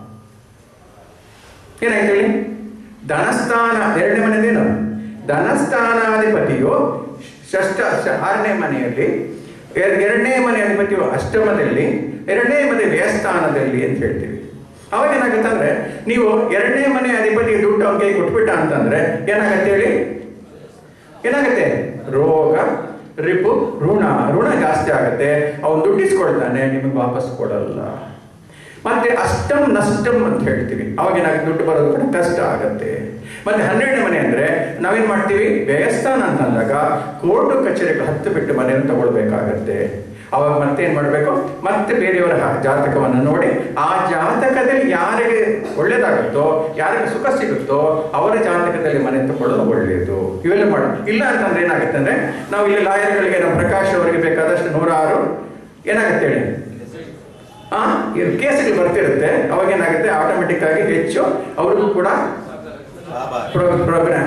ಏನಾಯ್ತು ಹೇಳಿ ಧನಸ್ಥಾನ ಎರಡನೇ ಮನೆದೇನು ಧನಸ್ಥಾನಾಧಿಪತಿಯು ಷಷ್ಠ ಷ- ಆರನೇ ಮನೆಯಲ್ಲಿ ಎರ- ಎರಡನೇ ಮನೆ ಅಧಿಪತಿಯು ಅಷ್ಟಮದಲ್ಲಿ ಎರಡನೇ ಮನೆ ವ್ಯಯಸ್ಥಾನದಲ್ಲಿ ಅಂತ ಹೇಳ್ತೀವಿ ಅವಾಗ ಏನಾಗುತ್ತೆ ಅಂದ್ರೆ ನೀವು ಎರಡನೇ ಮನೆ ಅಧಿಪತಿ ದುಡ್ಡು ಅವ್ನ ಕೈ ಕೊಟ್ಬಿಟ್ಟ ಅಂತಂದ್ರೆ ಏನಾಗತ್ತೆ ಹೇಳಿ ಏನಾಗುತ್ತೆ ರೋಗ ರಿಪು ಋಣ ಋಣ ಜಾಸ್ತಿ ಆಗುತ್ತೆ ಅವನು ದುಡ್ಡಿಸ್ಕೊಳ್ತಾನೆ ನಿಮಗೆ ವಾಪಸ್ ಕೊಡಲ್ಲ ಮತ್ತೆ ಅಷ್ಟಮ್ ನಷ್ಟಮ್ ಅಂತ ಹೇಳ್ತೀವಿ ಅವಾಗ ಏನಾಗುತ್ತೆ ದುಡ್ಡು ಬರೋದು ಕೂಡ ಕಷ್ಟ ಆಗತ್ತೆ ಮತ್ತೆ ಹನ್ನೆರಡನೇ ಮನೆ ಅಂದ್ರೆ ನಾವೇನ್ ಮಾಡ್ತೀವಿ ವ್ಯಯಸ್ಥಾನ ಅಂತ ಅಂದಾಗ ಕೋರ್ಟು ಕಚೇರಿಗಳು ಹತ್ತು ಬಿಟ್ಟು ಮನೆಯನ್ನು ತಗೊಳ್ಬೇಕಾಗತ್ತೆ ಅವಾಗ ಮತ್ತೆ ಏನ್ ಮಾಡ್ಬೇಕು ಮತ್ತೆ ಬೇರೆಯವರ ಹ- ಜಾತಕವನ್ನು ನೋಡಿ ಆ ಜಾತಕದಲ್ಲಿ ಯಾರಿಗೆ ಒಳ್ಳೇದಾಗುತ್ತೋ ಯಾರಿಗೆ ಸುಖ ಸಿಗುತ್ತೋ ಅವರ ಜಾತಕದಲ್ಲಿ ಮನೆ ತಗೊಳ್ಳೋದು ಒಳ್ಳೆಯದು ಇವೆಲ್ಲ ಮಾಡ ಇಲ್ಲ ಅಂತಂದ್ರೆ ಏನಾಗುತ್ತೆ ಅಂದ್ರೆ ನಾವು ಇಲ್ಲಿ ಲಾಯರ್ಗಳಿಗೆ ನಮ್ಮ ಪ್ರಕಾಶ್ ಅವರಿಗೆ ಬೇಕಾದಷ್ಟು ನೂರಾರು ಏನಾಗುತ್ತೆ ಹೇಳಿ ಆ ಈ ಕೇಸ್ಗಳು ಬರ್ತಿರುತ್ತೆ ಅವಾಗ ಏನಾಗುತ್ತೆ ಆಟೋಮೆಟಿಕ್ ಆಗಿ ಹೆಚ್ಚು ಅವ್ರಿಗೂ ಕೂಡ ಪ್ರೋಗ್ರಾಮ್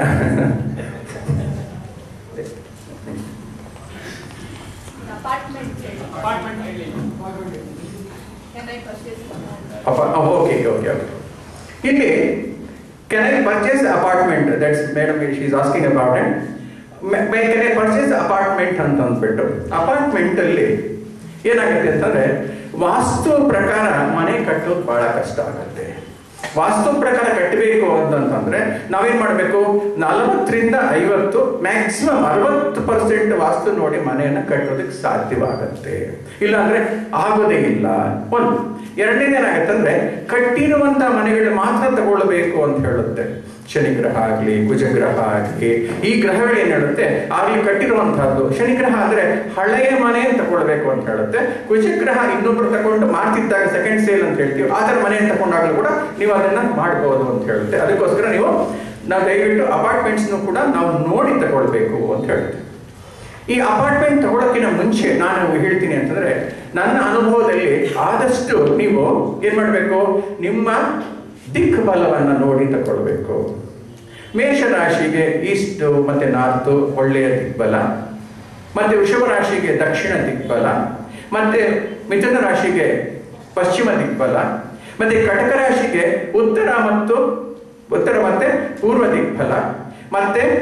Apartment. ಅಪಾರ್ಟ್ಮೆಂಟ್ ಹೇಳಿ Can I purchase one? Okay okay okay ಇಲ್ಲಿ can I purchase apartment that's madam she is asking about it can I purchase apartment ಅಂತ ಅಂದ್ಬಿಟ್ಟು ಅಪಾರ್ಟ್ಮೆಂಟ್ ಅಲ್ಲಿ ಏನಾಗುತ್ತೆ ಅಂತಂದ್ರೆ ವಾಸ್ತು ಪ್ರಕಾರ ಮನೆ ಕಟ್ಟೋದು ಬಹಳ ಕಷ್ಟ ಆಗುತ್ತೆ ವಾಸ್ತು ಪ್ರಕಾರ ಕಟ್ಟಬೇಕು ಅಂತಂತಂದ್ರೆ ನಾವೇನ್ ಮಾಡಬೇಕು ನಲವತ್ತರಿಂದ ಐವತ್ತು ಮ್ಯಾಕ್ಸಿಮಮ್ ಅರವತ್ತು ಪರ್ಸೆಂಟ್ ವಾಸ್ತು ನೋಡಿ ಮನೆಯನ್ನ ಕಟ್ಟೋದಕ್ಕೆ ಸಾಧ್ಯವಾಗತ್ತೆ ಇಲ್ಲಾಂದ್ರೆ ಆಗೋದೇ ಇಲ್ಲ ಒಂದು ಎರಡನೇದೇನಾಗತ್ತೆ ಅಂದ್ರೆ ಕಟ್ಟಿರುವಂತ ಮನೆಗಳು ಮಾತ್ರ ತಗೊಳ್ಬೇಕು ಅಂತ ಹೇಳುತ್ತೆ ಶನಿ ಗ್ರಹ ಆಗ್ಲಿ ಕುಜಗ್ರಹ ಆಗ್ಲಿ ಈ ಗ್ರಹಗಳು ಏನ್ ಹೇಳುತ್ತೆ ಆಗ್ಲಿ ಕಟ್ಟಿರುವಂತಹದ್ದು ಶನಿ ಗ್ರಹ ಅಂದ್ರೆ ಹಳೆಯ ಮನೆ ತಗೊಳ್ಬೇಕು ಅಂತ ಹೇಳುತ್ತೆ ಕುಜಗ್ರಹ ಇನ್ನೊಬ್ರು ತಗೊಂಡು ಮಾಡ್ತಿದ್ದಾಗ ಸೆಕೆಂಡ್ ಸೇಲ್ ಅಂತ ಹೇಳ್ತೀವಿ ಆ ತರ ಮನೆ ತಗೊಂಡಾಗಲೂ ಕೂಡ ನೀವು ಅದನ್ನ ಮಾಡಬಹುದು ಅಂತ ಹೇಳುತ್ತೆ ಅದಕ್ಕೋಸ್ಕರ ನೀವು ನಾವು ದಯವಿಟ್ಟು ಅಪಾರ್ಟ್ಮೆಂಟ್ಸ್ ಕೂಡ ನಾವು ನೋಡಿ ತಗೊಳ್ಬೇಕು ಅಂತ ಹೇಳುತ್ತೆ ಈ ಅಪಾರ್ಟ್ಮೆಂಟ್ ತಗೊಳಕ್ಕಿಂತ ಮುಂಚೆ ನಾನು ಹೇಳ್ತೀನಿ ಅಂತಂದ್ರೆ ನನ್ನ ಅನುಭವದಲ್ಲಿ ಆದಷ್ಟು ನೀವು ಏನ್ ಮಾಡಬೇಕು ನಿಮ್ಮ ದಿಕ್ಬಲವನ್ನ ನೋಡಿ ತಗೊಳ್ಬೇಕು ಮೇಷರಾಶಿಗೆ ಈಸ್ಟ್ ಮತ್ತೆ ನಾರ್ತ್ ಒಳ್ಳೆಯ ದಿಕ್ಬಲ ಮತ್ತೆ ವೃಷಭ ರಾಶಿಗೆ ದಕ್ಷಿಣ ದಿಕ್ಬಲ ಮತ್ತೆ ಮಿಥುನ ರಾಶಿಗೆ ಪಶ್ಚಿಮ ದಿಕ್ಬಲ ಮತ್ತೆ ಕಟಕ ರಾಶಿಗೆ ಉತ್ತರ ಮತ್ತು ಉತ್ತರ ಮತ್ತೆ ಪೂರ್ವ ದಿಕ್ಬಲ ಮತ್ತೆ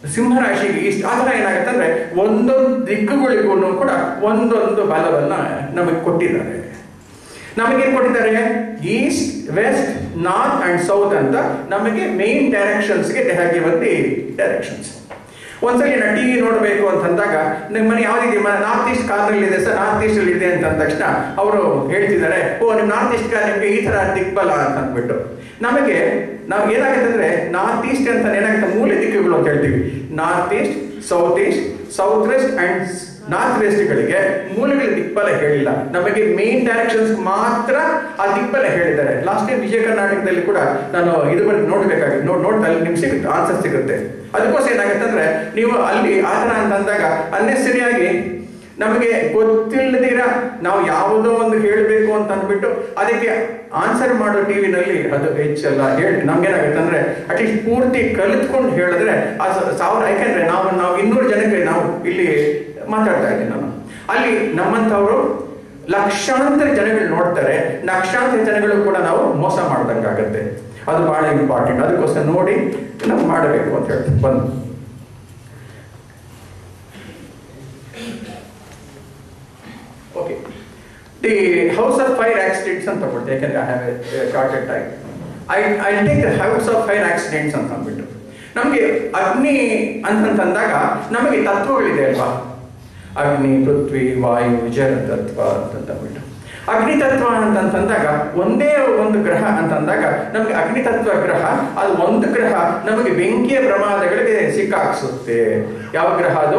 ಸಿಂಹರಾಶಿಗೆ ಇಷ್ಟು ಆ ಥರ ಏನಾಗುತ್ತೆ ಅಂದ್ರೆ ಒಂದೊಂದು ದಿಕ್ಕುಗಳಿಗೂ ಕೂಡ ಒಂದೊಂದು ಬಲವನ್ನ ನಮಗೆ ಕೊಟ್ಟಿದ್ದಾರೆ ನಮಗೇನು ಕೊಟ್ಟಿದ್ದಾರೆ east west north and south ಅಂತ ನಮಗೆ ಮೇನ್ ಡೈರೆಕ್ಷನ್ಸ್ಗೆ they have given the directions ಒಂದ್ಸಲಿ ನಾ ಟಿವಿ ನೋಡಬೇಕು ಅಂತಂದಾಗ ನಿಮ್ಮ ಮನೆ ಯಾವ್ದಿದೆ ನಾರ್ತ್ ಈಸ್ಟ್ ಕಾರ್ನಲ್ಲಿ ಇದೆ ಸರ್ ನಾರ್ತ್ ಈಸ್ಟ್ ಅಲ್ಲಿ ಇದೆ ಅಂತ ಅಂದ ತಕ್ಷಣ ಅವರು ಹೇಳ್ತಿದ್ದಾರೆ ಓ ನಿಮ್ಮ ನಾರ್ತ್ ಈಸ್ಟ್ ಕಾರ್ ನಿಮ್ಗೆ ಈ ತರ ದಿಕ್ಬಲ ಅಂತ ಅಂದ್ಬಿಟ್ಟು ನಮಗೆ ನಾವು ಏನಾಗುತ್ತೆ ಅಂದ್ರೆ ನಾರ್ತ್ ಈಸ್ಟ್ ಅಂತ ಏನಾಗುತ್ತೆ ಮೂಲೆ ದಿಕ್ಕುಗಳು ಅಂತ ಹೇಳ್ತೀವಿ north east south east south west and north ವೆಸ್ಟ್ಗಳಿಗೆ ಮೂಲಗಳ ದಿಕ್ಬಲ ಹೇಳಿಲ್ಲ ನಮಗೆ ಮೇನ್ ಡೈರೆಕ್ಷನ್ಸ್ ಮಾತ್ರ ಆ ದಿಕ್ಬಲ ಹೇಳಿದ್ದಾರೆ ಲಾಸ್ಟ್ ಟೈಮ್ ವಿಜಯ ಕರ್ನಾಟಕದಲ್ಲಿ ಕೂಡ ನಾನು ಇದು ಬಗ್ಗೆ ನೋಡ್ಬೇಕಾಗಿ ನೋಡ್ ನೋಡ್ತಾ ಅಲ್ಲಿ ನಿಮ್ಗೆ ಸಿಗುತ್ತೆ ಆನ್ಸರ್ ಸಿಗುತ್ತೆ ಅದಕ್ಕೋಸ್ಕರ ಏನಾಗುತ್ತೆ ಅಂದ್ರೆ ನೀವು ಅಲ್ಲಿ ಆ ಥರ ಅಂತ ಅಂದಾಗ ಅನ್ನೆಸರಿಯಾಗಿ ನಮಗೆ ಗೊತ್ತಿಲ್ಲದಿರ ನಾವು ಯಾವುದೋ ಒಂದು ಹೇಳಬೇಕು ಅಂತ ಅಂದ್ಬಿಟ್ಟು ಅದಕ್ಕೆ ಆನ್ಸರ್ ಮಾಡೋ ಟಿವಿನಲ್ಲಿ ಅದು ಹೆಚ್ಚಲ್ಲ ಹೇಳಿ ನಮ್ಗೇನಾಗುತ್ತೆ ಅಂದ್ರೆ ಅಟ್ಲೀಸ್ಟ್ ಪೂರ್ತಿ ಕಲಿತ್ಕೊಂಡು ಹೇಳಿದ್ರೆ ಆ ಸ- ಸಾವಿರ ಯಾಕೆಂದ್ರೆ ನಾವು ನಾವು ಇನ್ನೂರು ಜನಕ್ಕೆ ನಾವು ಇಲ್ಲಿ ಮಾತಾಡ್ತಾ ಇದ್ದೀನಿ ನಾನು ಅಲ್ಲಿ ನಮ್ಮಂಥವ್ರು ಲಕ್ಷಾಂತರ ಜನಗಳು ನೋಡ್ತಾರೆ ಲಕ್ಷಾಂತರ ಜನಗಳು ಕೂಡ ನಾವು ಮೋಸ ಮಾಡ್ದಂಗಾಗತ್ತೆ ಅದು ಬಹಳ ಇಂಪಾರ್ಟೆಂಟ್ ಅದಕ್ಕೋಸ್ಕರ ನೋಡಿ ನಾವು ಮಾಡಬೇಕು ಅಂತ ಹೇಳ್ತೀವಿ ಬಂದು okay the house of fire accidents ಅಂತ ತಗೊಳ್ತೆ ಯಾಕಂದ್ರೆ I have a shorted time I I take the house of fire accidents ಅಂತ ಅಂದ್ಬಿಟ್ಟು ನಮಗೆ ಅಗ್ನಿ ಅಂತಂತಂದಾಗ ನಮಗೆ ತತ್ವಗಳಿದೆ ಅಲ್ವಾ ಅಗ್ನಿ ಪೃಥ್ವಿ ವಾಯು ಜಲ ತತ್ವ ಅಂತಂದ್ಬಿಟ್ಟು ಅಗ್ನಿ ತತ್ವ ಅಂತಂತಂದಾಗ ಒಂದೇ ಒಂದು ಗ್ರಹ ಅಂತಂದಾಗ ನಮಗೆ ಅಗ್ನಿ ತತ್ವ ಗ್ರಹ ಅದು ಒಂದು ಗ್ರಹ ನಮಗೆ ಬೆಂಕಿಯ ಪ್ರಮಾದಗಳಿಗೆ ಸಿಕ್ಕಾಕ್ಸುತ್ತೆ ಯಾವ ಗ್ರಹ ಅದು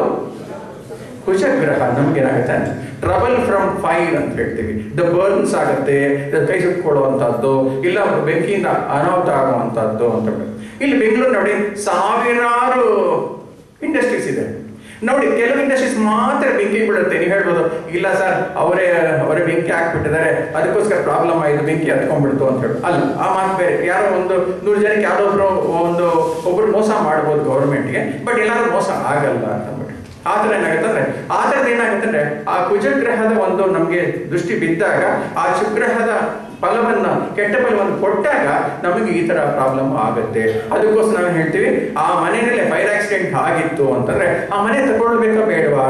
ಕುಶಗ್ರಹ ನಮ್ಗೇನಾಗುತ್ತೆ ಟ್ರಬಲ್ ಫ್ರಮ್ ಫೈರ್ ಅಂತ ಹೇಳ್ತೀವಿ ದ ಬರ್ನ್ಸ್ ಆಗುತ್ತೆ ದ ಕೈ ಸುಟ್ಕೊಳ್ಳುವಂಥದ್ದು ಇಲ್ಲ ಬೆಂಕಿಯಿಂದ ಅನಾಹುತ ಆಗುವಂಥದ್ದು ಅಂತ ಹೇಳಿ. ಇಲ್ಲಿ ಬೆಂಗಳೂರು ನೋಡಿ ಸಾವಿರಾರು ಇಂಡಸ್ಟ್ರೀಸ್ ಇದೆ ನೋಡಿ ಕೆಲವು ಇಂಡಸ್ಟ್ರೀಸ್ ಮಾತ್ರ ಬೆಂಕಿ ಬೀಳುತ್ತೆ ನೀವು ಹೇಳ್ಬೋದು ಇಲ್ಲ ಸರ್ ಅವರೇ ಅವರೇ ಬೆಂಕಿ ಹಾಕ್ಬಿಟ್ಟಿದ್ದಾರೆ ಅದಕ್ಕೋಸ್ಕರ ಪ್ರಾಬ್ಲಮ್ ಆಯ್ತು ಬೆಂಕಿ ಹತ್ಕೊಂಡ್ಬಿಡ್ತು ಅಂತ ಹೇಳಿ ಅಲ್ಲ ಆ ಮಾತು ಬೇರೆ ಯಾರೋ ಒಂದು ನೂರು ಜನಕ್ಕೆ ಯಾರೋ ಒಬ್ರು ಒಂದು ಒಬ್ರು ಮೋಸ ಮಾಡ್ಬೋದು ಗೌರ್ಮೆಂಟ್ಗೆ ಬಟ್ ಎಲ್ಲರೂ ಮೋಸ ಆಗಲ್ಲ ಅಂತ ಅಂದ್ಬಿಟ್ಟು ಆ ಥರ ಏನಾಗುತ್ತೆ ಅಂದ್ರೆ ಆ ಥರದ್ದು ಏನಾಗುತ್ತೆ ಅಂದ್ರೆ ಆ ಕುಜಗ್ರಹದ ಒಂದು ನಮಗೆ ದೃಷ್ಟಿ ಬಿದ್ದಾಗ ಆ ಶುಗ್ರಹದ ಫಲವನ್ನ ಕೆಟ್ಟ ಫಲವನ್ನು ಕೊಟ್ಟಾಗ ನಮಗೆ ಈ ತರ ಪ್ರಾಬ್ಲಮ್ ಆಗುತ್ತೆ ಅದಕ್ಕೋಸ್ಕರ ನಾವು ಹೇಳ್ತೀವಿ ಆ ಮನೆಯಲ್ಲಿ ಫೈರ್ ಆಕ್ಸಿಡೆಂಟ್ ಆಗಿತ್ತು ಅಂತಂದ್ರೆ ಆ ಮನೆ ತಗೊಳ್ಬೇಕಾ ಬೇಡವಾ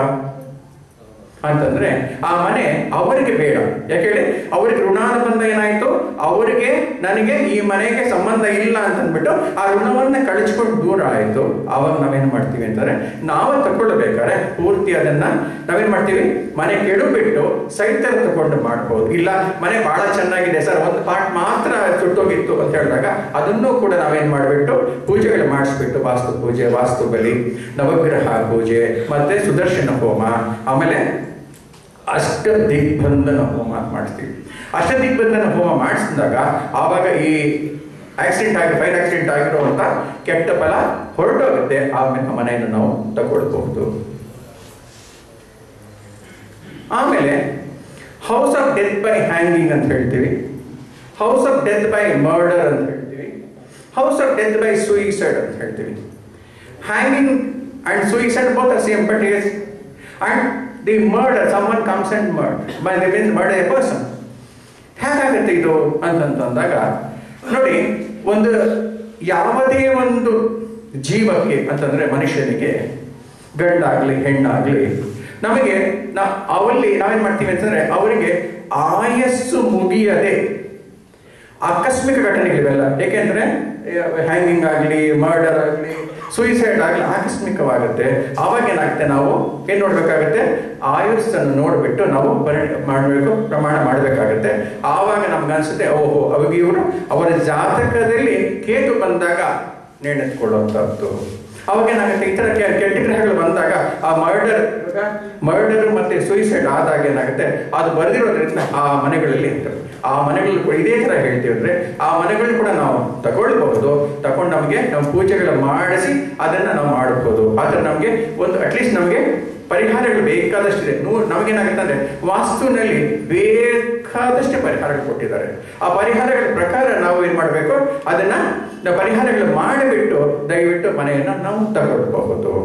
ಅಂತಂದ್ರೆ ಆ ಮನೆ ಅವರಿಗೆ ಬೇಡ ಯಾಕೆ ಹೇಳಿ ಅವರಿಗೆ ಋಣಾನುಬಂಧ ಏನಾಯ್ತು ಅವರಿಗೆ ನನಗೆ ಈ ಮನೆಗೆ ಸಂಬಂಧ ಇಲ್ಲ ಅಂತ ಅಂದ್ಬಿಟ್ಟು ಆ ಋಣವನ್ನ ಕಳಿಸ್ಕೊಂಡು ದೂರ ಆಯ್ತು ಅವಾಗ ನಾವೇನ್ ಮಾಡ್ತೀವಿ ಅಂತಂದ್ರೆ ನಾವು ತಗೊಳ್ಬೇಕಾದ್ರೆ ಪೂರ್ತಿ ಅದನ್ನ ನಾವೇನ್ ಮಾಡ್ತೀವಿ ಮನೆ ಕೆಡು ಬಿಟ್ಟು ಸೈಡ್ ತರ ತಗೊಂಡು ಮಾಡ್ಬೋದು ಇಲ್ಲ ಮನೆ ಬಹಳ ಚೆನ್ನಾಗಿದೆ ಸರ್ ಒಂದು ಪಾರ್ಟ್ ಮಾತ್ರ ಸುಟ್ಟೋಗಿತ್ತು ಅಂತ ಹೇಳಿದಾಗ ಅದನ್ನು ಕೂಡ ನಾವೇನ್ ಮಾಡ್ಬಿಟ್ಟು ಪೂಜೆಗಳು ಮಾಡಿಸ್ಬಿಟ್ಟು ವಾಸ್ತು ಪೂಜೆ ವಾಸ್ತು ಬಲಿ ನವಗ್ರಹ ಪೂಜೆ ಮತ್ತೆ ಸುದರ್ಶನ ಹೋಮ ಆಮೇಲೆ ಅಷ್ಟ ದಿಗ್ಬಂಧನ ಹೋಮ ಮಾಡಿಸ್ತೀವಿ ಅಷ್ಟ ದಿಗ್ಬಂಧನ ಹೋಮ ಮಾಡಿಸಿದಾಗ ಆವಾಗ ಈ ಆಕ್ಸಿಡೆಂಟ್ ಆಗಿ ಫೈರ್ ಆಕ್ಸಿಡೆಂಟ್ ಆಗಿರುವಂತ ಕೆಟ್ಟ ಫಲ ಹೊರಟೋಗುತ್ತೆ ಆಮೇಲೆ ಆ ಮನೆಯನ್ನು ನಾವು ತಗೊಳ್ಬಹುದು ಆಮೇಲೆ house of death by hanging ಅಂತ ಹೇಳ್ತೀವಿ house of death by murder ಅಂತ ಹೇಳ್ತೀವಿ house of death by suicide ಅಂತ ಹೇಳ್ತೀವಿ hanging and suicide both are same but is and the murder some one comes and murder by the means murder a person ಹೇಗಾಗುತ್ತೆ ಇದು ಅಂತಂತಂದಾಗ ನೋಡಿ ಒಂದು ಯಾವುದೇ ಒಂದು ಜೀವಕ್ಕೆ ಅಂತಂದ್ರೆ ಮನುಷ್ಯನಿಗೆ ಗಂಡಾಗ್ಲಿ ಹೆಣ್ಣಾಗ್ಲಿ ನಮಗೆ ನಾ ಅವಲ್ಲಿ ನಾವೇನ್ ಮಾಡ್ತೀವಿ ಅಂತಂದ್ರೆ ಅವರಿಗೆ ಆಯಸ್ಸು ಮುಗಿಯದೆ ಆಕಸ್ಮಿಕ ಘಟನೆಗಳಿವೆಲ್ಲ ಏಕೆಂದ್ರೆ ಹ್ಯಾಂಗಿಂಗ್ ಆಗಲಿ ಮರ್ಡರ್ ಆಗಲಿ ಸೂಯಿಸೈಡ್ ಆಗಲಿ ಆಕಸ್ಮಿಕವಾಗುತ್ತೆ ಆವಾಗ ಏನಾಗುತ್ತೆ ನಾವು ಏನ್ ನೋಡ್ಬೇಕಾಗುತ್ತೆ ಆಯುಸ್ಸನ್ನು ನೋಡ್ಬಿಟ್ಟು ನಾವು ಪರಿ ಮಾಡಬೇಕು ಪ್ರಮಾಣ ಮಾಡಬೇಕಾಗುತ್ತೆ ಆವಾಗ ನಮ್ಗೆ ಅನ್ಸುತ್ತೆ ಓಹೋ ಅವಾಗ ಇವರು ಅವರ ಜಾತಕದಲ್ಲಿ ಕೇತು ಬಂದಾಗ ನೇಣೆತ್ಕೊಳ್ಳುವಂಥದ್ದು ಅವಾಗ ಏನಾಗುತ್ತೆ ಈ ತರ ಕೆ- ಕೆಟ್ಟ ಗ್ರಹಗಳು ಬಂದಾಗ ಆ ಮರ್ಡರ್ ಮರ್ಡರ್ ಮತ್ತೆ ಸೂಯಿಸೈಡ್ ಆದಾಗ ಏನಾಗುತ್ತೆ ಅದು ಬರೆದಿರೋದ್ರಿಂದ ಆ ಮನೆಗಳಲ್ಲಿ ಇರ್ತವೆ ಆ ಮನೆಗಳು ಕೂಡ ಇದೇ ತರ ಹೇಳ್ತೀವಿ ಅಂದ್ರೆ ಆ ಮನೆಗಳು ಕೂಡ ನಾವು ತಗೊಳ್ಬಹುದು ತಗೊಂಡು ನಮಗೆ ನಾವು ಪೂಜೆಗಳು ಮಾಡಿಸಿ ಅದನ್ನ ನಾವು ಮಾಡಬಹುದು ಆದ್ರೆ ನಮಗೆ ಒಂದು ಅಟ್ಲೀಸ್ಟ್ ನಮಗೆ ಪರಿಹಾರಗಳು ಬೇಕಾದಷ್ಟಿದೆ ನೂ ನಮಗೇನಾಗುತ್ತೆ ಅಂದ್ರೆ ವಾಸ್ತುವಿನಲ್ಲಿ ಬೇಕಾದಷ್ಟು ಪರಿಹಾರಗಳು ಕೊಟ್ಟಿದ್ದಾರೆ ಆ ಪರಿಹಾರಗಳ ಪ್ರಕಾರ ನಾವು ಏನ್ ಮಾಡಬೇಕು ಅದನ್ನ ನಾವು ಪರಿಹಾರಗಳು ಮಾಡಿಬಿಟ್ಟು ದಯವಿಟ್ಟು ಮನೆಯನ್ನ ನಾವು ತಗೊಳ್ಬಹುದು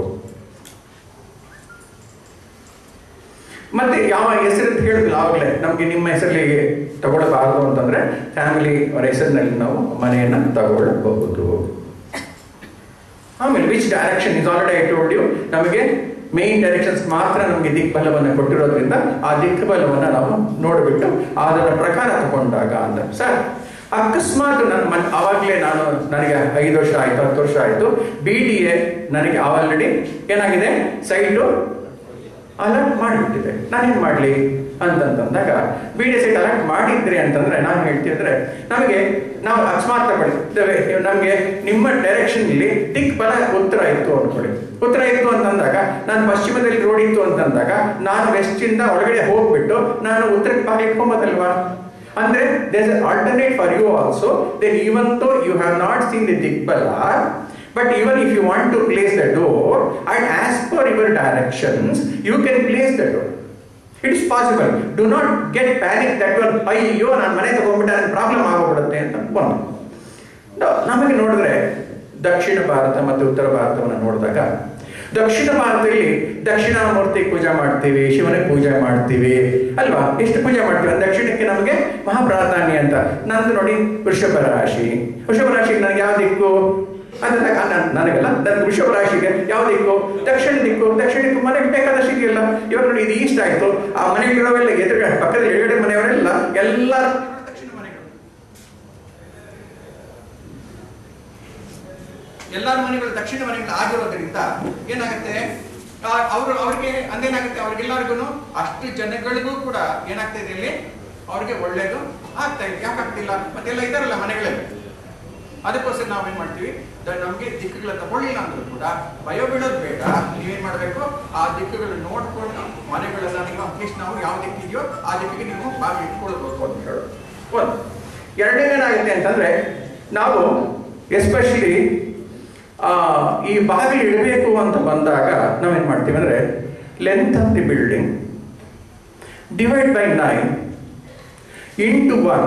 ಮತ್ತೆ ಯಾವ ಹೆಸರು ಅಂತ ಹೇಳಿದ್ವಿ ಆವಾಗಲೇ ನಮಗೆ ನಿಮ್ಮ ಹೆಸರಲ್ಲಿ ತಗೊಳ್ಬಾರದು ಅಂತಂದ್ರೆ ಫ್ಯಾಮಿಲಿ ಅವರ ಹೆಸರಿನಲ್ಲಿ ನಾವು ಮನೆಯನ್ನ ತಗೊಳ್ಬಹುದು ಆಮೇಲೆ which direction is already I told you ನಮಗೆ ಮೇನ್ ಡೈರೆಕ್ಷನ್ಸ್ ಮಾತ್ರ ನಮಗೆ ದಿಕ್ಬಲವನ್ನು ಕೊಟ್ಟಿರೋದ್ರಿಂದ ಆ ದಿಕ್ಬಲವನ್ನು ನಾವು ನೋಡಿಬಿಟ್ಟು ಅದರ ಪ್ರಕಾರ ತಗೊಂಡಾಗ ಅಂತ ಸರ್ ಅಕಸ್ಮಾತ್ ನನ್ನ ಮನ್ ಆವಾಗಲೇ ನಾನು ನನಗೆ ಐದು ವರ್ಷ ಆಯಿತು ಹತ್ತು ವರ್ಷ ಆಯಿತು ಬಿ ಡಿ ಎ ನನಗೆ ಆಲ್ರೆಡಿ ಏನಾಗಿದೆ ಸೈಟು ಅಲರ್ಟ್ ಮಾಡಿಬಿಟ್ಟಿದೆ ನಾನೇನು ಮಾಡಲಿ ಅಂತಂತಂದಾಗ ಬಿ ಡಿ ಸೈಟ್ ಅಲರ್ಟ್ ಮಾಡಿದ್ರಿ ಅಂತಂದ್ರೆ ನಾನು ಹೇಳ್ತಿದ್ರೆ ನಮಗೆ ನಾವು ಅಕಸ್ಮಾತ್ ತಗೊಳ್ಳಿ ನಮಗೆ ನಿಮ್ಮ ಡೈರೆಕ್ಷನ್ಲಿ ದಿಕ್ ಬಲ ಉತ್ತರ ಇತ್ತು ಅನ್ಕೊಳ್ಳಿ ಉತ್ತರ ಇತ್ತು ಅಂತಂದಾಗ ನಾನು ಪಶ್ಚಿಮದಲ್ಲಿ ರೋಡ್ ಇತ್ತು ಅಂತಂದಾಗ ನಾನು ವೆಸ್ಟಿಂದ ಒಳಗಡೆ ಹೋಗ್ಬಿಟ್ಟು ನಾನು ಉತ್ತರಕ್ಕೆ ಬಾಗಿಲಿಗೆ ಹೋಗೋದಲ್ವಾ ಅಂದ್ರೆ there alternate for you also then even though you have not seen the ದಿಕ್ಬಲ But even if you want to place the door, and as per your directions, you can place the door. It is possible. Do not get panic that one, ಅಯ್ಯೋ ನಾನು ಮನೆ ತಗೊಂಡ್ಬಿಟ್ಟೆ ನನ್ನ problem ಆಗೋಗ್ಬಿಡುತ್ತೆ ಅಂತ ಒಂದು ನ- ನಮಗೆ ನೋಡಿದ್ರೆ ದಕ್ಷಿಣ ಭಾರತ ಮತ್ತು ಉತ್ತರ ಭಾರತವನ್ನು ನೋಡಿದಾಗ ದಕ್ಷಿಣ ಭಾರತದಲ್ಲಿ ದಕ್ಷಿಣಾಮೂರ್ತಿ ಪೂಜೆ ಮಾಡ್ತೀವಿ ಶಿವನಿಗೆ ಪೂಜೆ ಮಾಡ್ತೀವಿ ಅಲ್ವಾ ಎಷ್ಟು ಪೂಜೆ ಮಾಡ್ತೀವಿ ಅಂದ್ರೆ ದಕ್ಷಿಣಕ್ಕೆ ನಮಗೆ ಮಹಾಪ್ರಾಧಾನ್ಯ ಅಂತ ನಂದು ನೋಡಿ ವೃಷಭ ರಾಶಿ ವೃಷಭ ರಾಶಿಗೆ ನನಗೆ ಯಾವ ದಿಕ್ಕು ಅಂದ್ರೆ ನ- ನ- ನನಗಲ್ಲ ನನ್ನ ವೃಷಭ ರಾಶಿಗೆ ಯಾವ ದಿಕ್ಕು ದಕ್ಷಿಣ ದಿಕ್ಕು ದಕ್ಷಿಣ ದಿಕ್ಕು ಮನೆಗೆ ಬೇಕಾದಷ್ಟು ಇದೆಯಲ್ಲ ಇವಾಗ ನೋಡಿ ಇದು ಈಸ್ಟ್ ಆಯ್ತು ಆ ಮನೆಗಳಿರೋವೆಲ್ಲ ಎದುರುಗಡೆ ಪಕ್ಕದ ಎದುರುಗಡೆ ಮನೆಯವರೆಲ್ಲ ಎಲ್ಲ ದಕ್ಷಿಣ ಮನೆಗಳು ಎಲ್ಲರ ಮನೆಗಳು ದಕ್ಷಿಣ ಮನೆಗಳು ಆಗಿರೋದ್ರಿಂದ ಏನಾಗುತ್ತೆ ಅವರು ಅವ್ರಿಗೆ ಅಂದೇನಾಗುತ್ತೆ ಅವ್ರಿಗೆಲ್ಲರಿಗೂ ಅಷ್ಟು ಜನಗಳಿಗೂ ಕೂಡ ಏನಾಗ್ತಾ ಇದೆ ಇಲ್ಲಿ ಅವ್ರಿಗೆ ಒಳ್ಳೇದು ಆಗ್ತಾ ಇದೆ ಯಾಕೆ ಆಗ್ತಿಲ್ಲ ಮತ್ತೆಲ್ಲ ಇದಾರಲ್ಲ ಮನೆಗಳಲ್ಲಿ ಅದಕ್ಕೋಸ್ಕರ ನಾವೇನ್ ಮಾಡ್ತೀವಿ ದ- ನಮ್ಗೆ ದಿಕ್ಕುಗಳ ತಗೊಳ್ಳಿಲ್ಲ ಅಂದ್ರೂ ಕೂಡ ಭಯ ಬೀಳೋದು ಬೇಡ ನೀವೇನ್ ಮಾಡ್ಬೇಕು ಆ ದಿಕ್ಕುಗಳನ್ನ ನೋಡ್ಕೊಂಡು ಮನೆಗಳೆಲ್ಲ ನೀವು ಅಟ್ಲೀಸ್ಟ್ ನಾವು ಯಾವ ದಿಕ್ಕಿದೆಯೋ ಆ ದಿಕ್ಕಿಗೆ ನೀವು ಬಾಗಿಲು ಇಟ್ಕೊಳ್ಬೇಕು ಅಂತ ಹೇಳೋದು ಒಂದು ಎರಡನೇದಾಗುತ್ತೆ ಅಂತಂದ್ರೆ ನಾವು ಎಸ್ಪೆಷಲಿ ಈ ಬಾಗಿಲು ಇಡಬೇಕು ಅಂತ ಬಂದಾಗ ನಾವೇನ್ ಮಾಡ್ತೀವಿ ಅಂದ್ರೆ length of the building divide by nine into one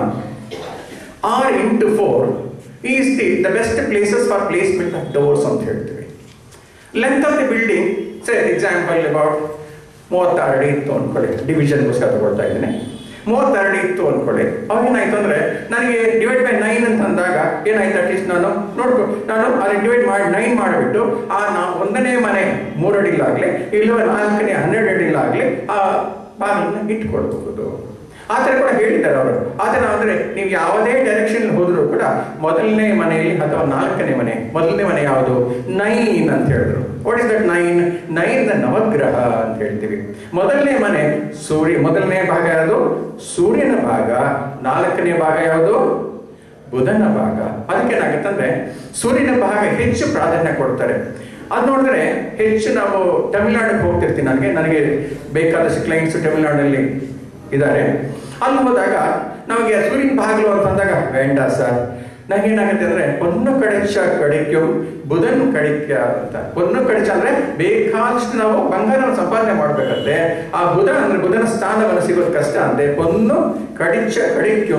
or into four is the the best places for placement of doors ಅಂತ ಹೇಳ್ತೀವಿ length of the building sir example about ಮೂವತ್ತಾರು ಅಡಿ ಇತ್ತು ಅನ್ಕೊಳ್ಳಿ ಡಿವಿಷನ್ಗೋಸ್ಕರ ತಗೊಳ್ತಾ ಇದ್ದೀನಿ ಮೂವತ್ತಾರು ಅಡಿ ಇತ್ತು ಅನ್ಕೊಳ್ಳಿ ಅವಾಗ ಏನಾಯ್ತು ಅಂದ್ರೆ ನನಗೆ ಡಿವೈಡ್ ಬೈ ನೈನ್ ಅಂತ ಅಂದಾಗ ಏನಾಯ್ತು ಅಟ್ಲೀಸ್ಟ್ ನಾನು ನೋಡ್ಕೊ ನಾನು ಅದನ್ನ ಡಿವೈಡ್ ಮಾಡಿ ನೈನ್ ಮಾಡಿಬಿಟ್ಟು ಆ ನಾ ಒಂದನೇ ಮನೆ ಮೂರು ಅಡಿಲಾಗ್ಲಿ ಇಲ್ಲ ನಾಲ್ಕನೇ ಹನ್ನೆರಡು ಅಡಿಲಾಗ್ಲಿ ಆ ಬಾಗಿಲನ್ನ ಇಟ್ಕೊಳ್ಬಹುದು ಆ ಥರ ಕೂಡ ಹೇಳಿದ್ದಾರೆ ಅವರು ಆ ಥರ ಅಂದ್ರೆ ನೀವು ಯಾವುದೇ ಡೈರೆಕ್ಷನ್ ಹೋದರೂ ಕೂಡ ಮೊದಲನೇ ಮನೆಯಲ್ಲಿ ಅಥವಾ ನಾಲ್ಕನೇ ಮನೆ ಮೊದಲನೇ ಮನೆ ಯಾವುದು ನೈನ್ ಅಂತ ಹೇಳಿದ್ರು what is that nine nine the ನವಗ್ರಹ ಅಂತ ಹೇಳ್ತೀವಿ ಮೊದಲನೇ ಮನೆ ಸೂರ್ಯ ಮೊದಲನೇ ಭಾಗ ಯಾವುದು ಸೂರ್ಯನ ಭಾಗ ನಾಲ್ಕನೇ ಭಾಗ ಯಾವುದು ಬುಧನ ಭಾಗ ಅದಕ್ಕೆ ಏನಾಗುತ್ತಂದ್ರೆ ಸೂರ್ಯನ ಭಾಗ ಹೆಚ್ಚು ಪ್ರಾಧಾನ್ಯ ಕೊಡ್ತಾರೆ ಅದು ನೋಡಿದ್ರೆ ಹೆಚ್ಚು ನಾವು ತಮಿಳ್ನಾಡಿಗೆ ಹೋಗ್ತಿರ್ತೀನಿ ನನಗೆ ನನಗೆ ಬೇಕಾದಷ್ಟು ಕ್ಲೈಂಟ್ಸ್ ತಮಿಳ್ನಾಡಲ್ಲಿ ಇದ್ದಾರೆ ಅಲ್ಲಿ ಹೋದಾಗ ನಮಗೆ ಸೂರ್ಯನ ಬಾಗಿಲು ಅಂತಂದಾಗ ಬೇಡ ಸರ್ ನನಗೇನಾಗುತ್ತೆ ಅಂದ್ರೆ ಪೊನ್ನು ಕಡಿಚ ಕಡಿಕ್ಯು ಬುಧನ್ ಕಡಿಕ್ಯ ಅಂತ ಪೊನ್ನು ಕಡಿಚ ಅಂದ್ರೆ ಬೇಕಾದಷ್ಟು ನಾವು ಬಂಗಾರ ಸಂಪಾದನೆ ಮಾಡ್ಬೇಕಂತೆ ಆ ಬುಧ ಅಂದ್ರೆ ಬುಧನ ಸ್ಥಾನವನ್ನು ಸಿಗೋದು ಕಷ್ಟ ಅಂತೆ ಪೊನ್ನು ಕಡಿಚ ಕಡಿಕ್ಯು